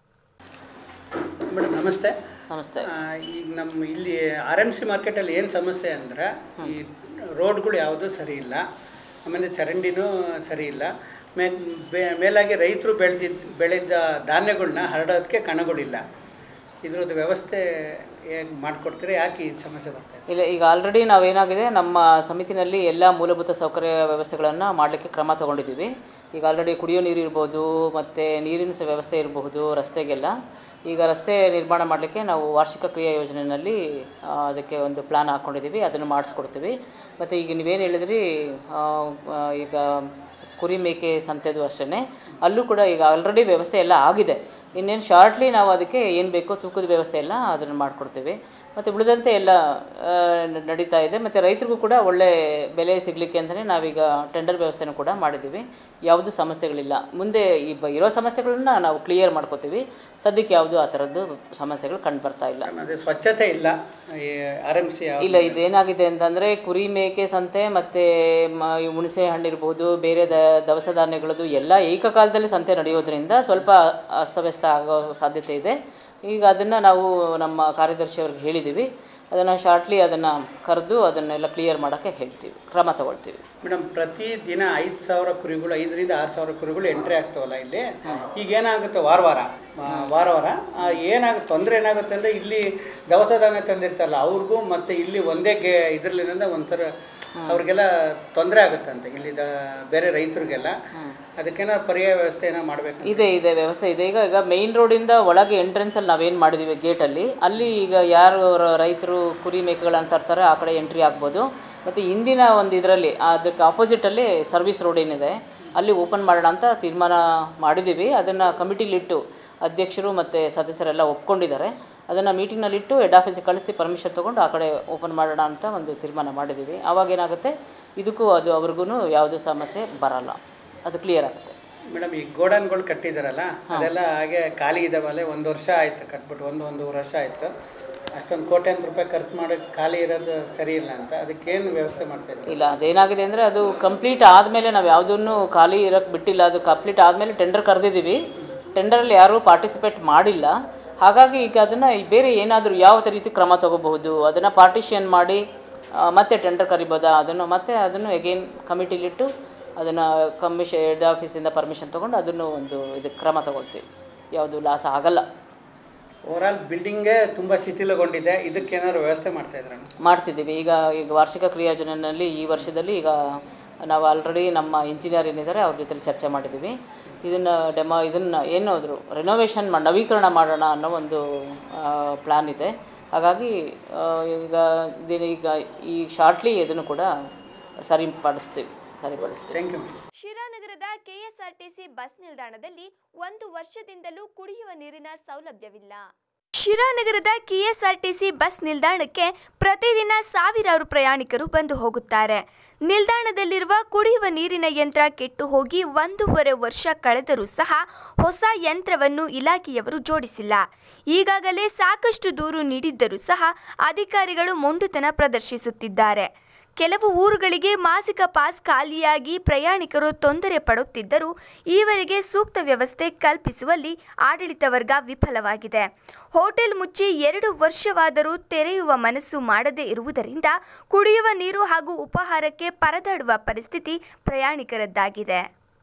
ಮೇಡಮ್ ನಮಸ್ತೆ ನಮಸ್ತೆ ಆ, ಈಗ ನಮ್ಮ ಇಲ್ಲಿ ಆರ್ ಎಮ್ ಸಿ ಮಾರ್ಕೆಟಲ್ಲಿ ಏನು ಸಮಸ್ಯೆ ಅಂದ್ರೆ ಈ ರೋಡ್ಗಳು ಯಾವುದೂ ಸರಿ ಇಲ್ಲ ಆಮೇಲೆ ಚರಂಡಿನೂ ಸರಿ ಇಲ್ಲ ಮೇ ಬೆ- ಮೇಲಾಗಿ ರೈತರು ಬೆಳೆದಿದ್ದ ಬೆಳೆದ ಧಾನ್ಯಗಳ್ನ ಹರಡೋದಕ್ಕೆ ಕಣಗಳಿಲ್ಲ ಇದ್ರದ್ದು ವ್ಯವಸ್ಥೆ ಹೇಗೆ ಮಾಡಿಕೊಡ್ತೀರಾ ಯಾಕೆ ಈ ಸಮಸ್ಯೆ ಬರ್ತಾ ಇದೆ ಇಲ್ಲ ಈಗ ಆಲ್ರೆಡಿ ನಾವೇನಾಗಿದೆ ನಮ್ಮ ಸಮಿತಿನಲ್ಲಿ ಎಲ್ಲ ಮೂಲಭೂತ ಸೌಕರ್ಯ ವ್ಯವಸ್ಥೆಗಳನ್ನು ಮಾಡಲಿಕ್ಕೆ ಕ್ರಮ ತಗೊಂಡಿದ್ದೀವಿ ಈಗ ಆಲ್ರೆಡಿ ಕುಡಿಯೋ ನೀರು ಇರ್ಬೋದು ಮತ್ತು ನೀರಿನ ಸ ವ್ಯವಸ್ಥೆ ಇರಬಹುದು ರಸ್ತೆಗೆಲ್ಲ ಈಗ ರಸ್ತೆ ನಿರ್ಮಾಣ ಮಾಡಲಿಕ್ಕೆ ನಾವು ವಾರ್ಷಿಕ ಕ್ರಿಯಾ ಯೋಜನೆಯಲ್ಲಿ ಆ, ಅದಕ್ಕೆ ಒಂದು ಪ್ಲ್ಯಾನ್ ಹಾಕ್ಕೊಂಡಿದ್ದೀವಿ ಅದನ್ನು ಮಾಡಿಸ್ಕೊಡ್ತೀವಿ ಮತ್ತು ಈಗ ನೀವೇನು ಹೇಳಿದ್ರಿ ಆ, ಆ, ಈಗ ಕುರಿ ಮೇಕೆ ಸಂತೆದು ಅಷ್ಟೇ ಅಲ್ಲೂ ಕೂಡ ಈಗ ಆಲ್ರೆಡಿ ವ್ಯವಸ್ಥೆ ಎಲ್ಲ ಆಗಿದೆ ಇನ್ನೇನು ಶಾರ್ಟ್ಲಿ ನಾವು ಅದಕ್ಕೆ ಏನು ಬೇಕೋ ತೂಕದ ವ್ಯವಸ್ಥೆ ಎಲ್ಲ ಅದನ್ನು ಮಾಡಿಕೊಡ್ತೀವಿ ಮತ್ತು ಉಳಿದಂತೆ ಎಲ್ಲ ಆ, ನ- ನಡೀತಾ ಇದೆ ಮತ್ತು ರೈತರಿಗೂ ಕೂಡ ಒಳ್ಳೆ ಬೆಲೆ ಸಿಗಲಿಕ್ಕೆ ಅಂತಲೇ ನಾವೀಗ ಟೆಂಡರ್ ವ್ಯವಸ್ಥೆನೂ ಕೂಡ ಮಾಡಿದ್ದೀವಿ ಯಾವುದೂ ಸಮಸ್ಯೆಗಳಿಲ್ಲ ಮುಂದೆ ಈ ಬ ಇರೋ ಸಮಸ್ಯೆಗಳನ್ನ ನಾವು ಕ್ಲಿಯರ್ ಮಾಡ್ಕೋತೀವಿ ಸದ್ಯಕ್ಕೆ ಯಾವುದೂ ಆ ಥರದ್ದು ಸಮಸ್ಯೆಗಳು ಕಂಡು ಬರ್ತಾ ಇಲ್ಲ ಅದೇ ಸ್ವಚ್ಛತೆ ಇಲ್ಲ ಈ ಆರ್ ಎಮ್ ಸಿ ಇಲ್ಲ ಇದೇನಾಗಿದೆ ಅಂತಂದರೆ ಕುರಿ ಮೇಕೆ ಸಂತೆ ಮತ್ತು ಮ ಈ ಹುಣಸೆ ಹಣ್ಣು ಇರ್ಬೋದು ಬೇರೆ ದ ದವಸ ಧಾನ್ಯಗಳದ್ದು ಎಲ್ಲ ಏಕಕಾಲದಲ್ಲಿ ಸಂತೆ ನಡೆಯೋದ್ರಿಂದ ಸ್ವಲ್ಪ ಅಸ್ತವ್ಯಸ್ತ ಆಗೋ ಸಾಧ್ಯತೆ ಇದೆ ಈಗ ಅದನ್ನು ನಾವು ನಮ್ಮ ಕಾರ್ಯದರ್ಶಿ ಅವ್ರಿಗೆ ಹೇಳಿದ್ದೀವಿ ಅದನ್ನು ಶಾರ್ಟ್ಲಿ ಅದನ್ನು ಕರೆದು ಅದನ್ನೆಲ್ಲ ಕ್ಲಿಯರ್ ಮಾಡೋಕ್ಕೆ ಹೇಳ್ತೀವಿ ಕ್ರಮ ತಗೊಳ್ತೀವಿ ಮೇಡಮ್ ಪ್ರತಿ ದಿನ ಐದು ಸಾವಿರ ಕುರಿಗಳು ಐದರಿಂದ ಆರು ಸಾವಿರ ಕುರಿಗಳು ಎಂಟ್ರಿ ಆಗ್ತಾವಲ್ಲ ಇಲ್ಲಿ ಈಗ ಏನಾಗುತ್ತೆ ವಾರ ವಾರ ಆ, ವಾರ ವಾರ ಆ, ಏನಾಗುತ್ತೆ ತೊಂದರೆ ಏನಾಗುತ್ತೆ ಅಂದರೆ ಇಲ್ಲಿ ದವಸ ಧಾನ್ಯ ತಂದಿರ್ತಾರಲ್ಲ ಅವ್ರಿಗೂ ಮತ್ತು ಇಲ್ಲಿ ಒಂದೇ ಗೆ ಇದ್ರಲ್ಲಿಂದ ಒಂಥರ ಅವ್ರಿಗೆಲ್ಲ ತೊಂದರೆ ಆಗುತ್ತಂತೆ ಇಲ್ಲಿ ಬೇರೆ ರೈತರಿಗೆಲ್ಲ ಅದಕ್ಕೇನಾದ್ರು ಪರ್ಯಾಯ ವ್ಯವಸ್ಥೆ ಏನೋ ಮಾಡಬೇಕು ಇದೆ ಇದೆ ವ್ಯವಸ್ಥೆ ಇದೆ ಈಗ ಈಗ ಮೇಯ್ನ್ ರೋಡಿಂದ ಒಳಗೆ ಎಂಟ್ರೆನ್ಸಲ್ಲಿ ನಾವೇನು ಮಾಡಿದ್ದೀವಿ ಗೇಟಲ್ಲಿ ಅಲ್ಲಿ ಈಗ ಯಾರು ರ- ರೈತರು ಕುರಿ ಮೇಕೆಗಳನ್ನು ತರ್ತಾರೆ ಆ ಕಡೆ ಎಂಟ್ರಿ ಆಗ್ಬೋದು ಮತ್ತು ಇಂದಿನ ಒಂದು ಇದರಲ್ಲಿ ಅದಕ್ಕೆ ಆಪೋಸಿಟಲ್ಲಿ ಸರ್ವಿಸ್ ರೋಡ್ ಏನಿದೆ ಅಲ್ಲಿ ಓಪನ್ ಮಾಡೋಣ ಅಂತ ತೀರ್ಮಾನ ಮಾಡಿದ್ದೀವಿ ಅದನ್ನು ಕಮಿಟಿಲಿಟ್ಟು ಅಧ್ಯಕ್ಷರು ಮತ್ತು ಸದಸ್ಯರೆಲ್ಲ ಒಪ್ಕೊಂಡಿದ್ದಾರೆ ಅದನ್ನು ಮೀಟಿಂಗ್ನಲ್ಲಿಟ್ಟು ಹೆಡ್ ಆಫೀಸಿಗೆ ಕಳಿಸಿ ಪರ್ಮಿಷನ್ ತೊಗೊಂಡು ಆ ಕಡೆ ಓಪನ್ ಮಾಡೋಣ ಅಂತ ಒಂದು ತೀರ್ಮಾನ ಮಾಡಿದ್ದೀವಿ ಆವಾಗ ಏನಾಗುತ್ತೆ ಇದಕ್ಕೂ ಅದು ಅವ್ರಿಗೂ ಯಾವುದೂ ಸಮಸ್ಯೆ ಬರಲ್ಲ ಅದು ಕ್ಲಿಯರ್ ಆಗುತ್ತೆ ಮೇಡಮ್ ಈ ಗೋಡನ್ಗಳು ಕಟ್ಟಿದಾರಲ್ಲ ಅದೆಲ್ಲ ಹಾಗೆ ಖಾಲಿ ಇದಾವಲ್ಲ ಒಂದು ವರ್ಷ ಆಯ್ತು ಕಟ್ಬಿಟ್ಟು ಒಂದು ಒಂದೂವರೆ ವರ್ಷ ಆಯ್ತು ಅಷ್ಟೊಂದು ಕೋಟ್ಯಾಂತರ ರೂಪಾಯಿ ಖರ್ಚು ಮಾಡೋಕ್ಕೆ ಖಾಲಿ ಇರೋದು ಸರಿ ಇಲ್ಲ ಅಂತ ಅದಕ್ಕೇನು ವ್ಯವಸ್ಥೆ ಮಾಡ್ತಾ ಇದ್ದಾರೆ ಇಲ್ಲ ಅದೇನಾಗಿದೆ ಅಂದರೆ ಅದು ಕಂಪ್ಲೀಟ್ ಆದಮೇಲೆ ನಾವು ಯಾವುದನ್ನು ಖಾಲಿ ಇರೋಕ್ಕೆ ಬಿಟ್ಟಿಲ್ಲ ಅದು ಕಂಪ್ಲೀಟ್ ಆದಮೇಲೆ ಟೆಂಡರ್ ಕರೆದಿದ್ದೀವಿ ಟೆಂಡರಲ್ಲಿ ಯಾರೂ ಪಾರ್ಟಿಸಿಪೇಟ್ ಮಾಡಿಲ್ಲ ಹಾಗಾಗಿ ಈಗ ಅದನ್ನು ಬೇರೆ ಏನಾದರೂ ಯಾವ ರೀತಿ ಕ್ರಮ ತಗೋಬಹುದು ಅದನ್ನು ಪಾರ್ಟಿಷನ್ ಮಾಡಿ ಆ, ಮತ್ತೆ ಟೆಂಡರ್ ಕರಿಬೋದಾ ಅದನ್ನು ಮತ್ತೆ ಅದನ್ನು ಎಗೇನ್ ಕಮಿಟಿಲಿಟ್ಟು ಅದನ್ನು ಕಮಿಷನ್ ಹೆಡ್ ಆಫೀಸಿಂದ ಪರ್ಮಿಷನ್ ತೊಗೊಂಡು ಅದನ್ನು ಒಂದು ಇದಕ್ಕೆ ಕ್ರಮ ತಗೊಳ್ತೀವಿ ಯಾವುದು ಲಾಸ್ ಆಗಲ್ಲ ಓವರಾಲ್ ಬಿಲ್ಡಿಂಗೇ ತುಂಬ ಶಿಥಿಲಗೊಂಡಿದೆ ಇದಕ್ಕೇನಾದ್ರು ವ್ಯವಸ್ಥೆ ಮಾಡ್ತಾ ಇದ್ರಣ್ಣ ಮಾಡ್ತಿದ್ದೀವಿ ಈಗ ಈಗ ವಾರ್ಷಿಕ ಕ್ರಿಯಾಯೋಜನೆಯಲ್ಲಿ ಈ ವರ್ಷದಲ್ಲಿ ಈಗ ನಾವು ಆಲ್ರೆಡಿ ನಮ್ಮ ಇಂಜಿನಿಯರ್ ಏನಿದ್ದಾರೆ ಅವ್ರ ಜೊತೆ ಚರ್ಚೆ ಮಾಡಿದ್ದೀವಿ ಇದನ್ನು ಡೆಮೋ ಇದನ್ನು ಏನಾದರೂ ರೆನೋವೇಷನ್ ಮಾಡಿ ನವೀಕರಣ ಮಾಡೋಣ ಅನ್ನೋ ಒಂದು ಪ್ಲ್ಯಾನ್ ಇದೆ ಹಾಗಾಗಿ ಆ, ಈಗ ಇದೇನು ಈಗ ಈ ಶಾರ್ಟ್ಲಿ ಇದನ್ನು ಕೂಡ ಸರಿಪಡಿಸ್ತೀವಿ ಸರಿಪಡಿಸ್ತೀವಿ ಥ್ಯಾಂಕ್ ಯು ಶಿರಾನಗರದ ಕೆಎಸ್ಆರ್ಟಿಸಿ ಬಸ್ ನಿಲ್ದಾಣದಲ್ಲಿ ಒಂದು ವರ್ಷದಿಂದಲೂ ಕುಡಿಯುವ ನೀರಿನ ಸೌಲಭ್ಯವಿಲ್ಲ ಶಿರಾನಗರದ ಕೆಎಸ್ಆರ್ಟಿಸಿ ಬಸ್ ನಿಲ್ದಾಣಕ್ಕೆ ಪ್ರತಿದಿನ ಸಾವಿರಾರು ಪ್ರಯಾಣಿಕರು ಬಂದು ಹೋಗುತ್ತಾರೆ ನಿಲ್ದಾಣದಲ್ಲಿರುವ ಕುಡಿಯುವ ನೀರಿನ ಯಂತ್ರ ಕೆಟ್ಟು ಹೋಗಿ ಒಂದೂವರೆ ವರ್ಷ ಕಳೆದರೂ ಸಹ ಹೊಸ ಯಂತ್ರವನ್ನು ಇಲಾಖೆಯವರು ಜೋಡಿಸಿಲ್ಲ ಈಗಾಗಲೇ ಸಾಕಷ್ಟು ದೂರು ನೀಡಿದ್ದರೂ ಸಹ ಅಧಿಕಾರಿಗಳು ಮೊಂಡುತನ ಪ್ರದರ್ಶಿಸುತ್ತಿದ್ದಾರೆ ಕೆಲವು ಊರುಗಳಿಗೆ ಮಾಸಿಕ ಪಾಸ್ ಖಾಲಿಯಾಗಿ ಪ್ರಯಾಣಿಕರು ತೊಂದರೆ ಪಡುತ್ತಿದ್ದರೂ ಈವರೆಗೆ ಸೂಕ್ತ ವ್ಯವಸ್ಥೆ ಕಲ್ಪಿಸುವಲ್ಲಿ ಆಡಳಿತ ವರ್ಗ ವಿಫಲವಾಗಿದೆ ಹೋಟೆಲ್ ಮುಚ್ಚಿ ಎರಡು ವರ್ಷವಾದರೂ ತೆರೆಯುವ ಮನಸ್ಸು ಮಾಡದೇ ಇರುವುದರಿಂದ ಕುಡಿಯುವ ನೀರು ಹಾಗೂ ಉಪಹಾರಕ್ಕೆ ಪರದಾಡುವ ಪರಿಸ್ಥಿತಿ ಪ್ರಯಾಣಿಕರದ್ದಾಗಿದೆ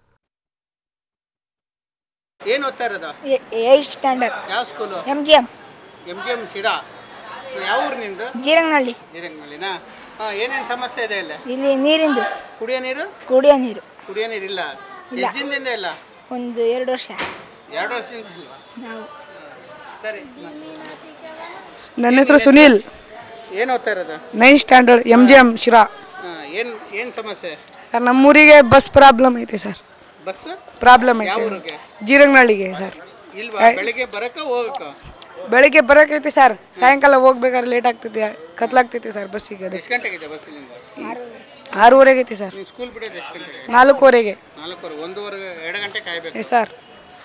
ಏನು ಓದ್ತಾ ಇರೋದು ಏಟ್ ಸ್ಟ್ಯಾಂಡರ್ಡ್ ಯಾವ school M G M M G M Sira ಯಾವ ಊರು ನಿಂದು ಜೀರಂಗನಹಳ್ಳಿ ಜೀರಂಗನಹಳ್ಳಿನಾ ಹಾಂ ಏನೇನು ಸಮಸ್ಯೆ ಇದೆ ಇಲ್ಲಿ ಇಲ್ಲಿ ನೀರಿಂದು ಕುಡಿಯೋ ನೀರು ಕುಡಿಯೋ ನೀರು ಕುಡಿಯೋ ನೀರು ಇಲ್ಲ ಎಷ್ಟು ದಿನದಿಂದ ಇಲ್ಲ ಒಂದು ಎರಡು ವರ್ಷ ಎರಡು ವರ್ಷದಿಂದ ಇಲ್ವಾ ನಾವು ಸರಿ ನನ್ನ ಹೆಸರು ಸುನೀಲ್ ಏನು ಓದ್ತಾ ಇರೋದು nine standard M G M Sira ಹಾಂ ಏನು ಏನು ಸಮಸ್ಯೆ ಸರ್ ನಮ್ಮೂರಿಗೆ ಬಸ್ ಪ್ರಾಬ್ಲಮ್ ಐತೆ ಸರ್ ಬಸ್ ಪ್ರಾಬ್ಲಮ್ ಯಾವ ಐತೆ ಊರಿಗೆ ಜೀರಂಗನಹಳ್ಳಿಗೆ ಸರ್ ಇಲ್ವಾ ಬೆಳಿಗ್ಗೆ ಬರಕ ಹೋಗಕ್ಕ ಬೆಳಿಗ್ಗೆ ಬರೋಕೈತೆ ಸರ್ ಸಾಯಂಕಾಲ ಹೋಗ್ಬೇಕಾದ್ರೆ ಲೇಟ್ ಆಗ್ತೈತೆ ಕತ್ಲಾಗ್ತೈತೆ ಸರ್ ಬಸ್ಸಿಗೆ ಅದಕ್ಕೆ ಎಷ್ಟು ಗಂಟೆಗಿದೆ ಬಸ್ ಇಲ್ಲಿಂದ ಆರೂವರೆಗೆ ಐತಿ ಸರ್ ನೀವು ಸ್ಕೂಲ್ ಬಿಡೋದು ಎಷ್ಟು ಗಂಟೆಗೆ ನಾಲ್ಕೂವರೆಗೆ ನಾಲ್ಕೂವರೆ ಒಂದೂವರೆ ಎರಡು ಗಂಟೆ ಕಾಯ್ಬೇಕು ಎಸ್ ಸರ್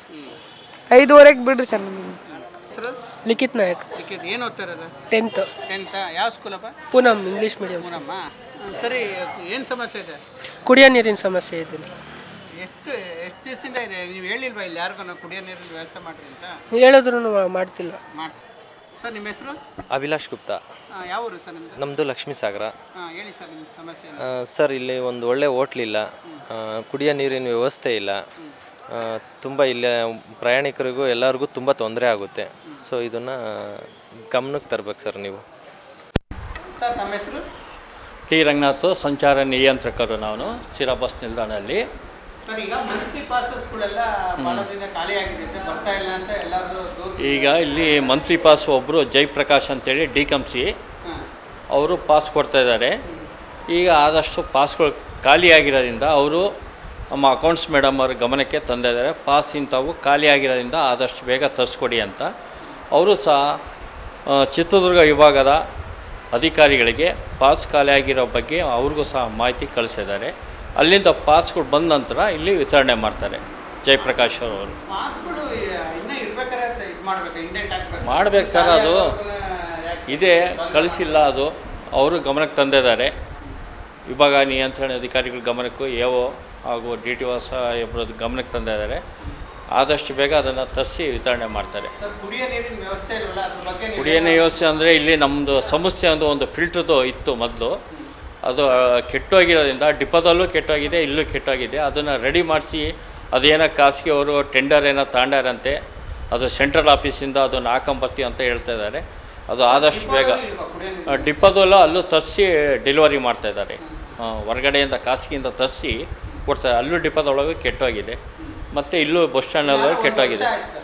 ಐದುವರೆಗೆ ಬಿಡ್ರಿ ಸರ್ ನಮಗೆ ಹೆಸರು ಲಿಖಿತ್ ನಾಯಕ್ ಟಿಕೆಟ್ ಏನು ಓದ್ತಾ ಇರೋದು ಟೆಂತ್ ಟೆಂತ ಯಾವ ಸ್ಕೂಲಪ್ಪ ಪೂನಂ ಇಂಗ್ಲೀಷ್ ಮೀಡಿಯಂ ಪೂನಮ್ಮ ಹ್ಮ್, ಸರಿ ಏನು ಸಮಸ್ಯೆ ಇದೆ ಕುಡಿಯೋ ನೀರಿನ ಸಮಸ್ಯೆ ಇದೆ ಎಷ್ಟು ಎಷ್ಟು ದಿವಸದಿಂದ ಇದೆ ನೀವು ಹೇಳಿಲ್ವಾ ಇಲ್ಲಿ ಯಾರಿಗೂ ಕುಡಿಯೋ ನೀರಿನ ವ್ಯವಸ್ಥೆ ಮಾಡ್ರಿ ಅಂತ ಹೇಳಿದ್ರು ಮಾಡ್ತಿಲ್ಲ ಮಾಡ್ತೀವಿ ಸರ್ ನಿಮ್ಮ ಹೆಸರು ಅಭಿಲಾಷ್ ಗುಪ್ತಾ ಹಾಂ ಯಾವ ಊರು ಸರ್ ನಿಮ್ಮದು ನಮ್ಮದು ಲಕ್ಷ್ಮೀ ಸಾಗರ ಹಾಂ ಹೇಳಿ ಸರ್ ನಿಮ್ಮ ಸಮಸ್ಯೆ ಏನು? ಆ, ಸರ್ ಇಲ್ಲಿ ಒಂದು ಒಳ್ಳೆ ಹೋಟ್ಲಿಲ್ಲ ಆ, ಕುಡಿಯೋ ನೀರಿನ ವ್ಯವಸ್ಥೆ ಇಲ್ಲ ತುಂಬ ಇಲ್ಲಿ ಪ್ರಯಾಣಿಕರಿಗೂ ಎಲ್ಲರಿಗೂ ತುಂಬ ತೊಂದರೆ ಆಗುತ್ತೆ ಸೊ ಇದನ್ನು ಗಮನಕ್ಕೆ ತರ್ಬೇಕು ಸರ್ ನೀವು ಸರ್ ನಮ್ಮ ಹೆಸರು ಟಿ ರಂಗನಾಥ್ ಸಂಚಾರ ನಿಯಂತ್ರಕರು ನಾನು ಸಿರಾ ಬಸ್ ನಿಲ್ದಾಣದಲ್ಲಿ ಸರ್ ಈಗ ಮಂತ್ಲಿ ಪಾಸಸ್ಗಳೆಲ್ಲ ಭಾಳ ದಿನ ಖಾಲಿ ಆಗಿದೆ ಅಂತ ಬರ್ತಾ ಇಲ್ಲ ಅಂತ ಎಲ್ಲರದು ದೂರ ಈಗ ಇಲ್ಲಿ ಮಂತ್ರಿ ಪಾಸ್ ಒಬ್ಬರು ಜಯಪ್ರಕಾಶ್ ಅಂತೇಳಿ ಡಿ ಕಂಸಿ ಅವರು ಪಾಸ್ ಕೊಡ್ತಾ ಇದ್ದಾರೆ ಈಗ ಆದಷ್ಟು ಪಾಸ್ಗಳು ಖಾಲಿ ಆಗಿರೋದ್ರಿಂದ ಅವರು ನಮ್ಮ ಅಕೌಂಟ್ಸ್ ಮೇಡಮ್ ಅವ್ರ ಗಮನಕ್ಕೆ ತಂದಿದ್ದಾರೆ ಪಾಸ್ ಇಂಥವು ಖಾಲಿ ಆಗಿರೋದ್ರಿಂದ ಆದಷ್ಟು ಬೇಗ ತರಿಸ್ಕೊಡಿ ಅಂತ ಅವರು ಸಹ ಆ, ಚಿತ್ರದುರ್ಗ ವಿಭಾಗದ ಅಧಿಕಾರಿಗಳಿಗೆ ಪಾಸ್ ಖಾಲಿ ಆಗಿರೋ ಬಗ್ಗೆ ಅವ್ರಿಗೂ ಸಹ ಮಾಹಿತಿ ಕಳಿಸಿದ್ದಾರೆ ಅಲ್ಲಿಂದ ಪಾಸ್ಗಳು ಬಂದ ನಂತರ ಇಲ್ಲಿ ವಿತರಣೆ ಮಾಡ್ತಾರೆ ಜಯಪ್ರಕಾಶ್ ಅವರು ಪಾಸ್ಗಳು ಇನ್ನೂ ಇರ್ಬೇಕಾರೆ ಅಂತ ಇದು ಮಾಡ್ಬೇಕು ಇಂಡೆಂಟ್ ಹಾಕ್ಬೇಕು ಮಾಡ್ಬೇಕು ಸರ್ ಅದು ಇದೆ ಕಳಿಸಿಲ್ಲ ಅದು ಅವರು ಗಮನಕ್ಕೆ ತಂದಿದ್ದಾರೆ ವಿಭಾಗ ನಿಯಂತ್ರಣ ಅಧಿಕಾರಿಗಳ ಗಮನಕ್ಕೂ ಎ ಒ ಹಾಗೂ ಡಿ ಟಿ ವಾಸ ಇಬ್ಬರದ್ದು ಗಮನಕ್ಕೆ ತಂದಿದ್ದಾರೆ ಆದಷ್ಟು ಬೇಗ ಅದನ್ನು ತರಿಸಿ ವಿತರಣೆ ಮಾಡ್ತಾರೆ ಸರ್ ಕುಡಿಯೋ ನೀರಿನ ವ್ಯವಸ್ಥೆ ಇಲ್ವಲ್ಲ ಅದ್ರ ಬಗ್ಗೆ ನೀವು ಕುಡಿಯೋ ನೀರು ವ್ಯವಸ್ಥೆ ಅಂದರೆ ಇಲ್ಲಿ ನಮ್ಮದು ಸಂಸ್ಥೆ ಒಂದು ಒಂದು ಫಿಲ್ಟ್ರದ್ದು ಇತ್ತು ಮೊದಲು ಅದು ಆ, ಕೆಟ್ಟೋಗಿರೋದ್ರಿಂದ ಡಿಪೋದಲ್ಲೂ ಕೆಟ್ಟೋಗಿದೆ ಇಲ್ಲೂ ಕೆಟ್ಟೋಗಿದೆ ಅದನ್ನು ರೆಡಿ ಮಾಡಿಸಿ ಅದೇನೋ ಖಾಸಗಿ ಅವರು ಟೆಂಡರ್ ಏನೋ ತಾಂಡಾರಂತೆ ಅದು ಸೆಂಟ್ರಲ್ ಆಫೀಸಿಂದ ಅದನ್ನು ಹಾಕೊಂಬರ್ತೀವಿ ಅಂತ ಹೇಳ್ತಾ ಇದ್ದಾರೆ ಅದು ಆದಷ್ಟು ಬೇಗ ಆ, ಡಿಪೋದಲ್ಲೂ ಅಲ್ಲೂ ತರಿಸಿ ಡೆಲಿವರಿ ಮಾಡ್ತಾ ಇದ್ದಾರೆ ಆ, ಹೊರಗಡೆಯಿಂದ ಖಾಸಗಿಯಿಂದ ತರಿಸಿ ಕೊಡ್ತಾರೆ ಅಲ್ಲೂ ಡಿಪೋದೊಳಗೆ ಕೆಟ್ಟೋಗಿದೆ ಮತ್ತು ಇಲ್ಲೂ ಬಸ್ ಸ್ಟ್ಯಾಂಡಲ್ಲೂ ಕೆಟ್ಟೋಗಿದೆ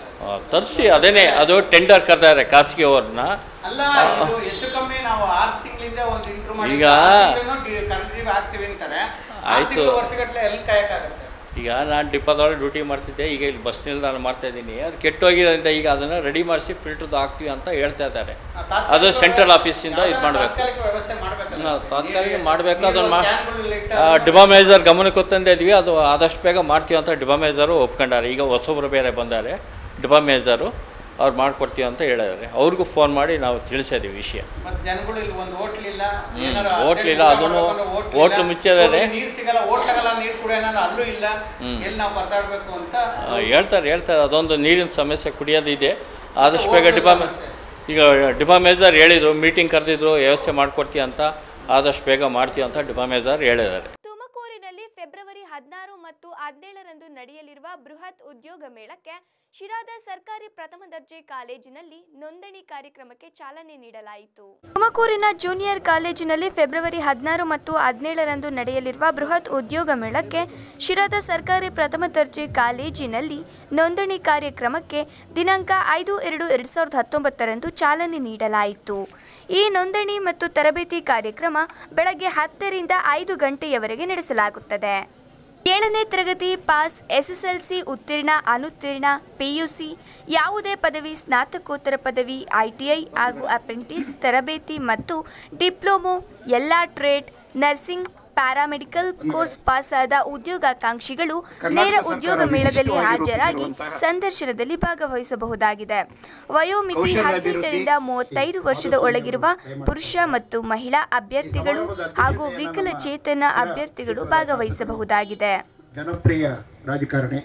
ತರಿಸಿ ಅದೇನೇ ಅದು ಟೆಂಡರ್ ಕರೆದಾರೆ ಖಾಸಗಿ ಅವ್ರನ್ನ ಅಲ್ಲ ಇದು ಹೆಚ್ಚು ಕಮ್ಮಿ ನಾವು ಆರು ತಿಂಗಳಿಂದ ಒಂದು ಇಂಟ್ರೂ ಮಾಡಿ ಈಗ- ಕರೆದಿವಿ ಹಾಕ್ತೀವಿ ಅಂತಾರೆ ಆರು ಆಯ್ತು. ತಿಂಗಳು ವರ್ಷಗಟ್ಟಲೆ ಎಲ್ಲಿ ಕಾಯಕ್ಕಾಗತ್ತೆ ಈಗ ನಾನು ಡಿಪೋದೊಳಗೆ ಡ್ಯೂಟಿ ಮಾಡ್ತಿದ್ದೆ ಈಗ ಇಲ್ಲಿ ಬಸ್ ನಿಲ್ದಾಣ ಮಾಡ್ತಾ ಇದ್ದೀನಿ ಅದು ಕೆಟ್ಟೋಗಿರೋದ್ರಿಂದ ಈಗ ಅದನ್ನು ರೆಡಿ ಮಾಡಿಸಿ ಫಿಲ್ಟರ್ದು ಹಾಕ್ತೀವಿ ಅಂತ ಹೇಳ್ತಾ ಇದ್ದಾರೆ ಅದು ಸೆಂಟ್ರಲ್ ಆಫೀಸಿಂದ ಇದು ಮಾಡಬೇಕು ತಾತ್ಕಾಲಿಕ ವ್ಯವಸ್ಥೆ ಮಾಡ್ಬೇಕಲ್ಲ ತಾತ್ಕಾಲಿಕ ಮಾಡಬೇಕು ಅದನ್ನು ಮಾ ಕ್ಯಾನ್ಗಳು ಇಟ್ಟ ಡಿಬಾಮೈಸರ್ ಗಮನಕ್ಕೆ ತಂದೆ ಇದ್ವಿ ಅದು ಆದಷ್ಟು ಬೇಗ ಮಾಡ್ತೀವಿ ಅಂತ ಡಿಬಾಮೈಸರು ಒಪ್ಕೊಂಡಾರೆ ಈಗ ಹೊಸೊಬ್ರು ಬೇರೆ ಬಂದಾರೆ ಡಿಬಾಮೈಸರು ಅವ್ರು ಮಾಡ್ಕೊಡ್ತೀವಿ ಅಂತ ಹೇಳಿದ್ದಾರೆ ಅವ್ರಿಗೂ ಫೋನ್ ಮಾಡಿ ನಾವು ತಿಳಿಸಿದ್ದೀವಿ ವಿಷಯ ಮತ್ತೆ ಜನಗಳು ಇಲ್ಲಿ ಒಂದು ಹೋಟ್ಲ್ ಇಲ್ಲ ಹ್ಮ್. ಏನಾರ ಹೋಟ್ಲ್ ಇಲ್ಲ, ಅರ್ಜೆಂಟ್ ಅದನ್ನು ಮಾಡ್ಕೊಂಡು ಹೋಟ್ಲ್ ಹೋಟ್ಲು ಇಲ್ಲ. ಮುಚ್ಚಿದ್ದಾರೆ. ಹೋಗಿ ನೀರ್ ಸಿಗಲ್ಲ ಹೋಟ್ಲಾಗಲ್ಲ ನೀರ್ ಕುಡಿಯೋಣ ಅಲ್ಲೂ ಇಲ್ಲ ಹ್ಮ್. ಎಲ್ಲಿ ನಾವು ಪರದಾಡ್ಬೇಕು ಅಂತ ಆ, ಹೇಳ್ತಾರೆ ಹೇಳ್ತಾರೆ ಅದೊಂದು ನೀರಿನ ಸಮಸ್ಯೆ ಕುಡಿಯೋದು ಇದೆ ಆದಷ್ಟು ಬೇಗ ಹೋಟ್ಲು ಡಿಬಾಮ್ ಸಮಸ್ಯೆ. ಈಗ ಡಿಬಾಮೇಜರ್ ಹೇಳಿದರು ಮೀಟಿಂಗ್ ಕರೆದಿದ್ರು ವ್ಯವಸ್ಥೆ ಮಾಡ್ಕೊಡ್ತೀವಿ ಅಂತ ಆದಷ್ಟು ಬೇಗ ಮಾಡ್ತೀವಿ ಅಂತ ಡಿಬಾಮೇಜರ್ ಹೇಳಿದ್ದಾರೆ ತುಮಕೂರಿನಲ್ಲಿ ಫೆಬ್ರವರಿ ಹದಿನಾರು ಮತ್ತು ಹದಿನೇಳರಂದು ನಡೆಯಲಿರುವ ಬೃಹತ್ ಉದ್ಯೋಗ ಮೇಳಕ್ಕೆ ಶಿರಾದ ಸರ್ಕಾರಿ ಪ್ರಥಮ ದರ್ಜೆ ಕಾಲೇಜಿನಲ್ಲಿ ನೋಂದಣಿ ಕಾರ್ಯಕ್ರಮಕ್ಕೆ ಚಾಲನೆ ನೀಡಲಾಯಿತು ತುಮಕೂರಿನ ಜೂನಿಯರ್ ಕಾಲೇಜಿನಲ್ಲಿ ಫೆಬ್ರವರಿ ಹದಿನಾರು ಮತ್ತು ಹದಿನೇಳರಂದು ನಡೆಯಲಿರುವ ಬೃಹತ್ ಉದ್ಯೋಗ ಮೇಳಕ್ಕೆ ಶಿರಾದ ಸರ್ಕಾರಿ ಪ್ರಥಮ ದರ್ಜೆ ಕಾಲೇಜಿನಲ್ಲಿ ನೋಂದಣಿ ಕಾರ್ಯಕ್ರಮಕ್ಕೆ ದಿನಾಂಕ ಐದು ಎರಡು ಎರಡು ಸಾವಿರದ ಹತ್ತೊಂಬತ್ತರಂದು ಚಾಲನೆ ನೀಡಲಾಯಿತು ಈ ನೋಂದಣಿ ಮತ್ತು ತರಬೇತಿ ಕಾರ್ಯಕ್ರಮ ಬೆಳಗ್ಗೆ ಹತ್ತರಿಂದ ಐದು ಗಂಟೆಯವರೆಗೆ ನಡೆಸಲಾಗುತ್ತದೆ ಏಳನೇ ತರಗತಿ ಪಾಸ್ ಎಸ್ಎಸ್ಎಲ್ಸಿ ಉತ್ತೀರ್ಣ ಅನುತ್ತೀರ್ಣ ಪಿಯುಸಿ ಯಾವುದೇ ಪದವಿ ಸ್ನಾತಕೋತ್ತರ ಪದವಿ ಐಟಿಐ ಹಾಗೂ ಅಪ್ರೆಂಟಿಸ್ ತರಬೇತಿ ಮತ್ತು ಡಿಪ್ಲೊಮೊ ಎಲ್ಲ ಟ್ರೇಡ್ ನರ್ಸಿಂಗ್ ಪ್ಯಾರಾಮೆಡಿಕಲ್ ಕೋರ್ಸ್ ಪಾಸಾದ ಉದ್ಯೋಗಾಕಾಂಕ್ಷಿಗಳು ನೇರ ಉದ್ಯೋಗ ಮೇಳದಲ್ಲಿ ಹಾಜರಾಗಿ ಸಂದರ್ಶನದಲ್ಲಿ ಭಾಗವಹಿಸಬಹುದಾಗಿದೆ ವಯೋಮಿತಿ ಹದಿನೆಂಟರಿಂದ ಮೂವತ್ತೈದು ವರ್ಷದ ಒಳಗಿರುವ ಪುರುಷ ಮತ್ತು ಮಹಿಳಾ ಅಭ್ಯರ್ಥಿಗಳು ಹಾಗೂ ವಿಕಲಚೇತನ ಅಭ್ಯರ್ಥಿಗಳು ಭಾಗವಹಿಸಬಹುದಾಗಿದೆ ಜನಪ್ರಿಯ ರಾಜಕಾರಣಿ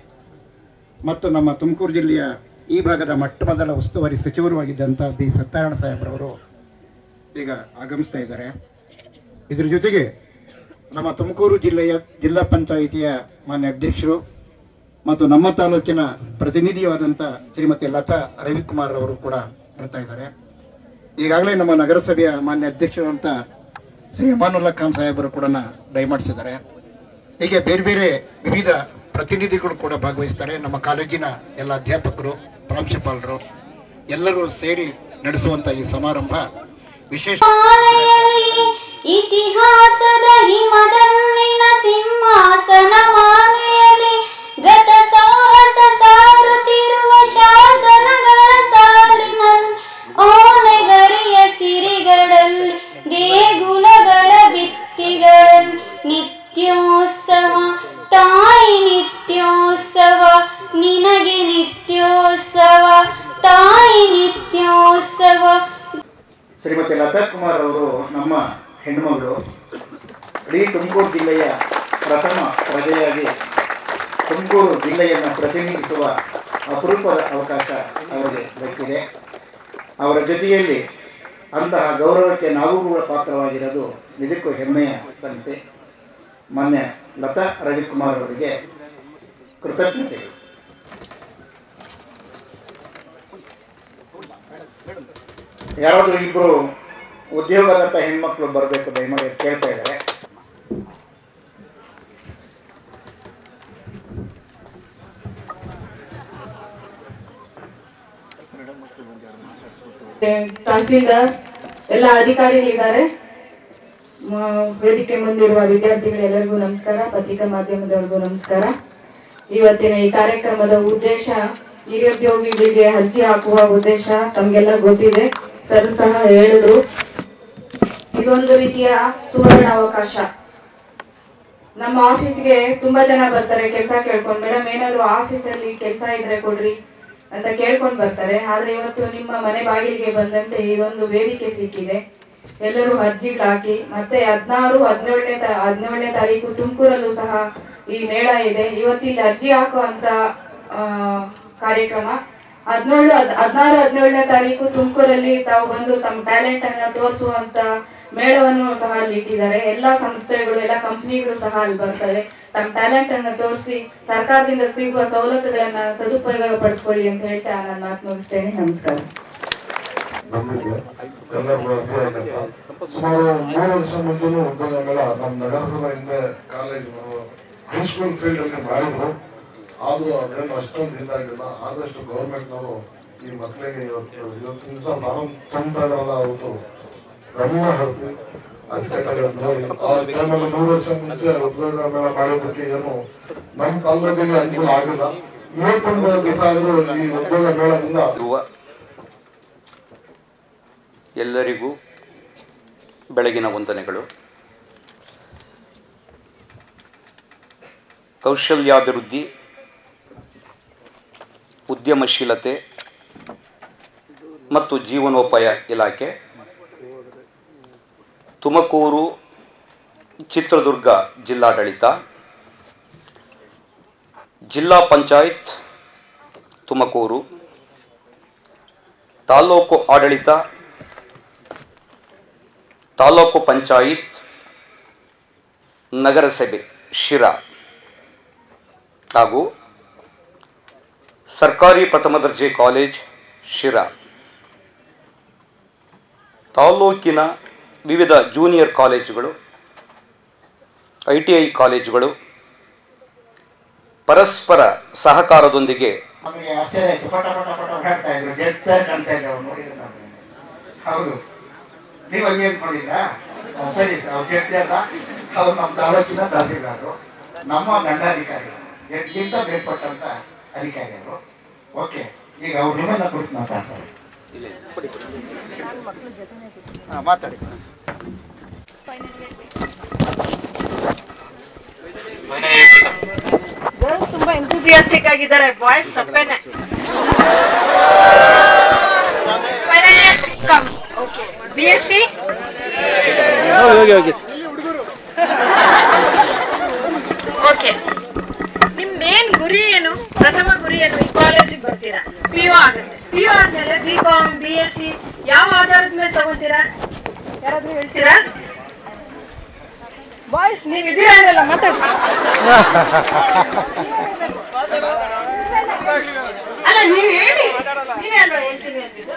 ಮತ್ತು ನಮ್ಮ ತುಮಕೂರು ಜಿಲ್ಲೆಯ ಈ ಭಾಗದ ಮೊಟ್ಟ ಮೊದಲ ಉಸ್ತುವಾರಿ ಸಚಿವರು ಆಗಿದ್ದಂಥ ಬಿ ಸತ್ಯನಾರಾಯಣ ಸಾಹೇಬ್ರವರು ಈಗ ಆಗಮಿಸ್ತಾ ಇದ್ದಾರೆ ಇದ್ರ ಜೊತೆಗೆ ನಮ್ಮ ತುಮಕೂರು ಜಿಲ್ಲೆಯ ಜಿಲ್ಲಾ ಪಂಚಾಯಿತಿಯ ಮಾನ್ಯ ಅಧ್ಯಕ್ಷರು ಮತ್ತು ನಮ್ಮ ತಾಲೂಕಿನ ಪ್ರತಿನಿಧಿಯಾದಂಥ ಶ್ರೀಮತಿ ಲತಾ ರವಿಕುಮಾರ್ ಅವರು ಕೂಡ ಬರ್ತಾ ಇದ್ದಾರೆ ಈಗಾಗಲೇ ನಮ್ಮ ನಗರಸಭೆಯ ಮಾನ್ಯ ಅಧ್ಯಕ್ಷರು ಅಂತ ಶ್ರೀ ಅಮಾನುಲ್ಲಾ ಖಾನ್ ಸಾಹೇಬರು ಕೂಡ ದಯಮಾಡಿಸಿದ್ದಾರೆ ಹೀಗೆ ಬೇರೆ ಬೇರೆ ವಿವಿಧ ಪ್ರತಿನಿಧಿಗಳು ಕೂಡ ಭಾಗವಹಿಸ್ತಾರೆ ನಮ್ಮ ಕಾಲೇಜಿನ ಎಲ್ಲ ಅಧ್ಯಾಪಕರು ಪ್ರಾಂಶುಪಾಲರು ಎಲ್ಲರೂ ಸೇರಿ ನಡೆಸುವಂತ ಈ ಸಮಾರಂಭ ವಿಶೇಷ ಇತಿಹಾಸದ ಹಿಮದಲ್ಲಿನ ಸಿಂಹಾಸನ ಮಾಲೆಯಲ್ಲಿ ಗತ ಸಾಹಸ ಸಾರುತ್ತಿರುವ ಶಾಸನಗಳ ಸಾಲಿನಲ್ಲಿ ಓನೆಗರಿಯ ಸಿರಿಗಳಲ್ಲಿ ದೇಗುಲಗಳ ಭಿತ್ತಿಗಳಲ್ಲಿ ನಿನಗೆ ನಿತ್ಯೋತ್ಸವ ತಾಯಿ ನಿತ್ಯೋತ್ಸವ ಶ್ರೀಮತಿ ಲತಾ ಕುಮಾರ್ ಅವರು ನಮ್ಮ ಹೆಣ್ಣುಮಗಳು ಇಡೀ ತುಮಕೂರು ಜಿಲ್ಲೆಯ ಪ್ರಥಮ ಪ್ರಜೆಯಾಗಿ ತುಮಕೂರು ಜಿಲ್ಲೆಯನ್ನು ಪ್ರತಿನಿಧಿಸುವ ಅಪರೂಪದ ಅವಕಾಶ ಅವರಿಗೆ ದಕ್ಕಿದೆ ಅವರ ಜೊತೆಯಲ್ಲಿ ಅಂತಹ ಗೌರವಕ್ಕೆ ನಾವು ಕೂಡ ಪಾತ್ರವಾಗಿರೋದು ನಿಜಕ್ಕೂ ಹೆಮ್ಮೆಯ ಸಂಗತಿ ಮೊನ್ನೆ ಲತಾ ರವಿಕುಮಾರ್ ಅವರಿಗೆ ಕೃತಜ್ಞತೆಗಳು ಯಾರಾದರೂ ಇಬ್ಬರು ಉದ್ಯೋಗದತ್ತ ಹೆಣ್ಮಕ್ಳು ಬರಬೇಕು ದಯಮಾಡಿ ಅಂತ ಕೇಳ್ತಾ ಇದ್ದಾರೆ ತಹಸೀಲ್ದಾರ್ ಎಲ್ಲ ಅಧಿಕಾರಿಗಳಿದ್ದಾರೆ ಮ- ವೇದಿಕೆ ಮುಂದಿರುವ ವಿದ್ಯಾರ್ಥಿಗಳೆಲ್ಲರಿಗೂ ನಮಸ್ಕಾರ ಪತ್ರಿಕಾ ಮಾಧ್ಯಮದವರಿಗೂ ನಮಸ್ಕಾರ ಇವತ್ತಿನ ಈ ಕಾರ್ಯಕ್ರಮದ ಉದ್ದೇಶ ನಿರುದ್ಯೋಗಿಗಳಿಗೆ ಅರ್ಜಿ ಹಾಕುವ ಉದ್ದೇಶ ತಮಗೆಲ್ಲ ಗೊತ್ತಿದೆ ಸರ್ ಸಹ ಹೇಳಿದ್ರು ಇದೊಂದು ರೀತಿಯ ಸುವರ್ಣ ಅವಕಾಶ ನಮ್ಮ ಆಫೀಸ್ಗೆ ತುಂಬಾ ಜನ ಬರ್ತಾರೆ ಕೆಲಸ ಕೇಳ್ಕೊಂಡು ಮೇಡಮ್ ಏನಾದ್ರು ಆಫೀಸಲ್ಲಿ ಕೆಲಸ ಇದ್ರೆ ಕೊಡ್ರಿ ಅಂತ ಕೇಳ್ಕೊಂಡು ಬರ್ತಾರೆ ಆದ್ರೆ ಇವತ್ತು ನಿಮ್ಮ ಮನೆ ಬಾಗಿಲಿಗೆ ಬಂದಂತೆ ಇದೊಂದು ವೇದಿಕೆ ಸಿಕ್ಕಿದೆ ಎಲ್ಲರೂ ಅರ್ಜಿಗಳು ಹಾಕಿ ಮತ್ತೆ ಹದಿನಾರು ಹದಿನೇಳನೇ ಹದಿನೇಳನೇ ತಾರೀಕು ತುಮಕೂರಲ್ಲೂ ಸಹ ಈ ಮೇಳ ಇದೆ ಇವತ್ತಿಲ್ಲಿ ಅರ್ಜಿ ಹಾಕುವಂತ ಆ, ಕಾರ್ಯಕ್ರಮ ಹದಿನೇಳು ಹದಿನಾರು ಹದಿನೇಳನೇ ತಾರೀಕು ತುಮಕೂರಲ್ಲಿ ತಾವು ಬಂದು ತಮ್ಮ ಟ್ಯಾಲೆಂಟ್ ಅನ್ನ ತೋರಿಸುವಂತ ಮೇಳವನ್ನು ಸಹ ಅಲ್ಲಿ ಇಟ್ಟಿದ್ದಾರೆ ಎಲ್ಲಾ ಸಂಸ್ಥೆಗಳು ಎಲ್ಲ ಕಂಪ್ನಿಗಳು ಸಹ ಅಲ್ಲಿ ಬರ್ತವೆ ತಮ್ಮ ಟ್ಯಾಲೆಂಟ್ ಅನ್ನ ತೋರಿಸಿ ಸರ್ಕಾರದಿಂದ ಸಿಗುವ ಸವಲತ್ತುಗಳನ್ನ ಸದುಪಯೋಗ ಪಡ್ಕೊಳ್ಳಿ ಅಂತ ಹೇಳ್ತಾ ನಾನು ಮಾತು ಮುಗಿಸ್ತೇನೆ ನಮಸ್ಕಾರ ಬಂದಿದ್ದೆ ಎಲ್ಲರಿಗೂ ಅರ್ಥ ಆಗತ್ತ ಸುಮಾರು ಮೂರು ವರ್ಷ ಮುಂಚೆನೂ ಉದ್ಯೋಗ ಮೇಳ ನಮ್ಮ ನಗರಸಭೆಯಿಂದ ಕಾಲೇಜ್ ಹೈಸ್ಕೂಲ್ ಫೀಲ್ಡ್ ಅಲ್ಲಿ ಮಾಡಿದ್ರು ಆದ್ರೂ ಅದೇನು ಅಷ್ಟೊಂದು ಇದಾಗಿಲ್ಲ ಆದಷ್ಟು ಗೌರ್ಮೆಂಟ್ನವರು ಈ ಮಕ್ಕಳಿಗೆ ಇವತ್ತು ಇವತ್ತಿನ ದಿವಸ ನಾವು ತುಂಬ್ತಾ ಇದಾರಲ್ಲ ಅವತ್ತು ಗಮನ ಹರಿಸಿ ಅಚ್ಚುಕಟ್ಟಾಗಿ ಅದ್ ನೋಡಿ ಆ ಟೈಮಲ್ಲಿ ಮೂರು ವರ್ಷ ಮುಂಚೆ ಉದ್ಯೋಗ ಮೇಳ ಮಾಡೋದಕ್ಕೆ ಏನು ನಮ್ಮ ತಾಲೂಕಿಗೆ ಅನುಕೂಲ ಆಗಿಲ್ಲ ಇವತ್ತೊಂದು ದಿವಸ ಆದ್ರೂ ಈ ಉದ್ಯೋಗ ಮೇಳದಿಂದ ಇರುವ ಎಲ್ಲರಿಗೂ ಬೆಳಗಿನ ವಂದನೆಗಳು ಕೌಶಲ್ಯಾಭಿವೃದ್ಧಿ ಉದ್ಯಮಶೀಲತೆ ಮತ್ತು ಜೀವನೋಪಾಯ ಇಲಾಖೆ ತುಮಕೂರು ಚಿತ್ರದುರ್ಗ ಜಿಲ್ಲಾಡಳಿತ ಜಿಲ್ಲಾ ಪಂಚಾಯತ್ ತುಮಕೂರು ತಾಲೂಕು ಆಡಳಿತ ತಾಲೂಕು ಪಂಚಾಯತ್ ನಗರಸಭೆ ಶಿರಾ ಹಾಗೂ ಸರ್ಕಾರಿ ಪ್ರಥಮ ದರ್ಜೆ ಕಾಲೇಜ್ ಶಿರಾ ತಾಲೂಕಿನ ವಿವಿಧ ಜೂನಿಯರ್ ಕಾಲೇಜುಗಳು ಐ ಟಿ ಐ ಕಾಲೇಜುಗಳು ಪರಸ್ಪರ ಸಹಕಾರದೊಂದಿಗೆ ನಮಗೆ ಆಶ್ಚರ್ಯ ಆಯ್ತು ಪಟ ಪಟ ಪಟ ಓಡಾಡ್ತಾ ಇದ್ರು ಗೆಟ್ ಪೇರ್ ಕಾಣ್ತಾ ಇದ್ದೆ ಅವ್ರು ನೋಡಿದ್ರು ನಾವು ಹೌದು ನೀವು ಹಂಗೆ ನೋಡಿದ್ರಾ ಹ್ಮ್, ಸರಿ ಸರ್ ಅವ್ರು ಗೆಟ್ ಅಲ್ಲ ಅವ್ರು ನಮ್ಮ ತಾಲೂಕಿನ ತಹಸೀಲ್ದಾರರು ನಮ್ಮ ದಂಡಾಧಿಕಾರಿ ಗೆಟ್ಗಿಂತ ಬೇರ್ಪಟ್ಟಂತ ಅಧಿಕಾರಿಗಳು ಓಕೆ ಈಗ ಅವ್ರು ನಿಮ್ಮನ್ನ ಕುರಿತು ಮಾತಾಡ್ತಾರೆ ಹಾ, ಮಾತಾಡಿ ಗರ್ಲ್ಸ್ ತುಂಬಾ ಎಂಥೂಸಿಯಾಸ್ಟಿಕ್ ಆಗಿದ್ದಾರೆ ಬಾಯ್ಸ್ ಸಪ್ಪೆನೆ ಬಿ ಎಸ್ ಸಿ ಹೋಗಿ ಹೋಗಿ ಓಕೆ ನಿಮ್ದೇನ್ ಗುರಿ ಏನು ಪ್ರಥಮ ಗುರಿ ಏನು ಈ ಕಾಲೇಜಿಗೆ ಬರ್ತೀರಾ ಪಿ ಯು ಆಗುತ್ತೆ ಪಿ ಯು ಆದ್ಮೇಲೆ B com B S C ಯಾವ ಆಧಾರದ ಮೇಲೆ ತಗೋತೀರಾ ಯಾರಾದ್ರೂ ಹೇಳ್ತೀರಾ ಬಾಯ್ಸ್ ನೀವ್ ಇದೀರಾ ಅನ್ನಲ್ಲ ಮಾತಾಡಿ ಅಲ್ಲ ನೀವ್ ಹೇಳಿ ನೀವೇ ಅಲ್ವಾ ಹೇಳ್ತೀನಿ ಅಂತಿದ್ದು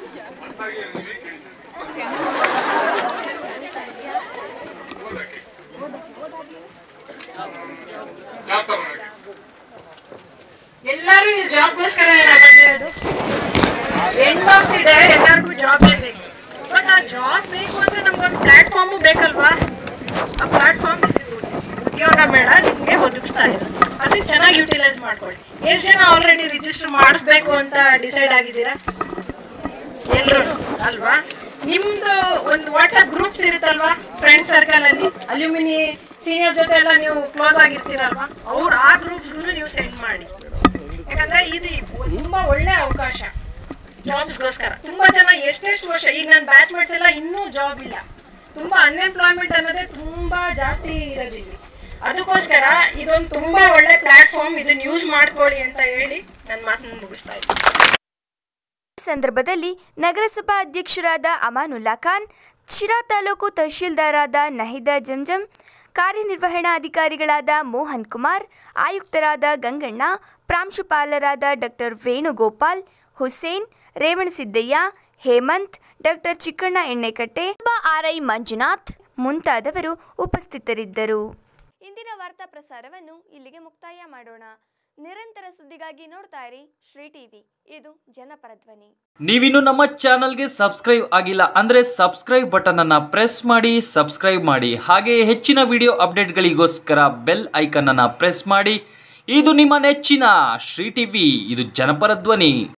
ಎಲ್ಲರೂ ಈ ಜಾಬ್ಗೋಸ್ಕರ ಬಂದಿರೋದು ಎಂಡ್ ಆಫ್ ದಿ ಡೇ ಎಲ್ಲರಿಗೂ ಜಾಬ್ ಬೇಕು ಬಟ್ ಆ ಜಾಬ್ ಬೇಕು ಅಂದ್ರೆ ನಮ್ಗೊಂದು ಪ್ಲಾಟ್ಫಾರ್ಮು ಬೇಕಲ್ವಾ ಆ ಪ್ಲಾಟ್ಫಾರ್ಮ್ ಉದ್ಯೋಗ ಮೇಳ ನಿಮ್ಗೆ ಒದಗಿಸ್ತಾ ಇದೆ ಅದನ್ನ ಚೆನ್ನಾಗಿ ಯುಟಿಲೈಸ್ ಮಾಡ್ಕೊಳ್ಳಿ ಎಷ್ಟು ಜನ ಆಲ್ರೆಡಿ ರಿಜಿಸ್ಟರ್ ಮಾಡಿಸ್ಬೇಕು ಅಂತ ಡಿಸೈಡ್ ಆಗಿದ್ದೀರಾ ಎಲ್ರು ಅಲ್ವಾ ನಿಮ್ದು ಒಂದು ವಾಟ್ಸ್ಆಪ್ ಗ್ರೂಪ್ಸ್ ಇರುತ್ತಲ್ವಾ ಫ್ರೆಂಡ್ ಸರ್ಕಲ್ ಅಲ್ಲಿ ಅಲ್ಯೂಮಿನಿ ಸೀನಿಯರ್ ಜೊತೆ ಎಲ್ಲ ನೀವು ಕ್ಲೋಸ್ ಆಗಿರ್ತೀರಲ್ವಾ ಅವ್ರು ಆ ಗ್ರೂಪ್ಸ್ಗೂ ನೀವು ಸೆಂಡ್ ಮಾಡಿ ಯಾಕಂದ್ರೆ ಇದು ತುಂಬಾ ಒಳ್ಳೆ ಅವಕಾಶ ಜಾಬ್ಸ್ಗೋಸ್ಕರ ತುಂಬಾ ಜನ ಎಷ್ಟೆಷ್ಟು ವರ್ಷ ಈಗ ನನ್ನ ಬ್ಯಾಚ್ಮೇಟ್ಸ್ ಎಲ್ಲ ಇನ್ನೂ ಜಾಬ್ ಇಲ್ಲ ತುಂಬಾ ಅನ್ಎಂಪ್ಲಾಯ್ಮೆಂಟ್ ಅನ್ನೋದೇ ತುಂಬಾ ಜಾಸ್ತಿ ಇರೋದಿಲ್ಲಿ ಅದಕ್ಕೋಸ್ಕರ ಇದೊಂದು ತುಂಬಾ ಒಳ್ಳೆ ಪ್ಲಾಟ್ಫಾರ್ಮ್ ಇದನ್ನ ಯೂಸ್ ಮಾಡ್ಕೊಳ್ಳಿ ಅಂತ ಹೇಳಿ ನನ್ನ ಮಾತನ್ನ ಮುಗಿಸ್ತಾ ಇದ್ದೀನಿ ಈ ಸಂದರ್ಭದಲ್ಲಿ ನಗರಸಭಾ ಅಧ್ಯಕ್ಷರಾದ ಅಮಾನುಲ್ಲಾ ಖಾನ್ ಶಿರಾ ತಾಲೂಕು ತಹಶೀಲ್ದಾರಾದ ನಹಿದಾ ಜಂಜಂ ಕಾರ್ಯನಿರ್ವಹಣಾಧಿಕಾರಿಗಳಾದ ಮೋಹನ್ ಕುಮಾರ್ ಆಯುಕ್ತರಾದ ಗಂಗಣ್ಣ ಪ್ರಾಂಶುಪಾಲರಾದ doctor Venugopal Hussain Revanasiddaiah Hemanth doctor Chikkanna Ennekatte RI Manjunath ಮುಂತಾದವರು ಉಪಸ್ಥಿತರಿದ್ದರು ಇಂದಿನ ವಾರ್ತಾ ಪ್ರಸಾರವನ್ನು ಇಲ್ಲಿಗೆ ಮುಕ್ತಾಯ ಮಾಡೋಣ ನಿರಂತರ ಸುದ್ದಿಗಾಗಿ ನೋಡ್ತಾ ಇರಿ ಶ್ರೀ ಟಿವಿ ಇದು ಜನಪರ ಧ್ವನಿ ನೀವಿನ್ನು ನಮ್ಮ ಚಾನಲ್ಗೆ ಸಬ್ಸ್ಕ್ರೈಬ್ ಆಗಿಲ್ಲ ಅಂದ್ರೆ ಸಬ್ಸ್ಕ್ರೈಬ್ ಬಟನ್ ಅನ್ನ ಪ್ರೆಸ್ ಮಾಡಿ ಸಬ್ಸ್ಕ್ರೈಬ್ ಮಾಡಿ ಹಾಗೆ ಹೆಚ್ಚಿನ ವಿಡಿಯೋ ಅಪ್ಡೇಟ್ಗಳಿಗೋಸ್ಕರ ಬೆಲ್ ಐಕನ್ ಅನ್ನ ಪ್ರೆಸ್ ಮಾಡಿ ಇದು ನಿಮ್ಮ ನೆಚ್ಚಿನ ಶ್ರೀ ಟಿವಿ ಇದು ಜನಪರ ಧ್ವನಿ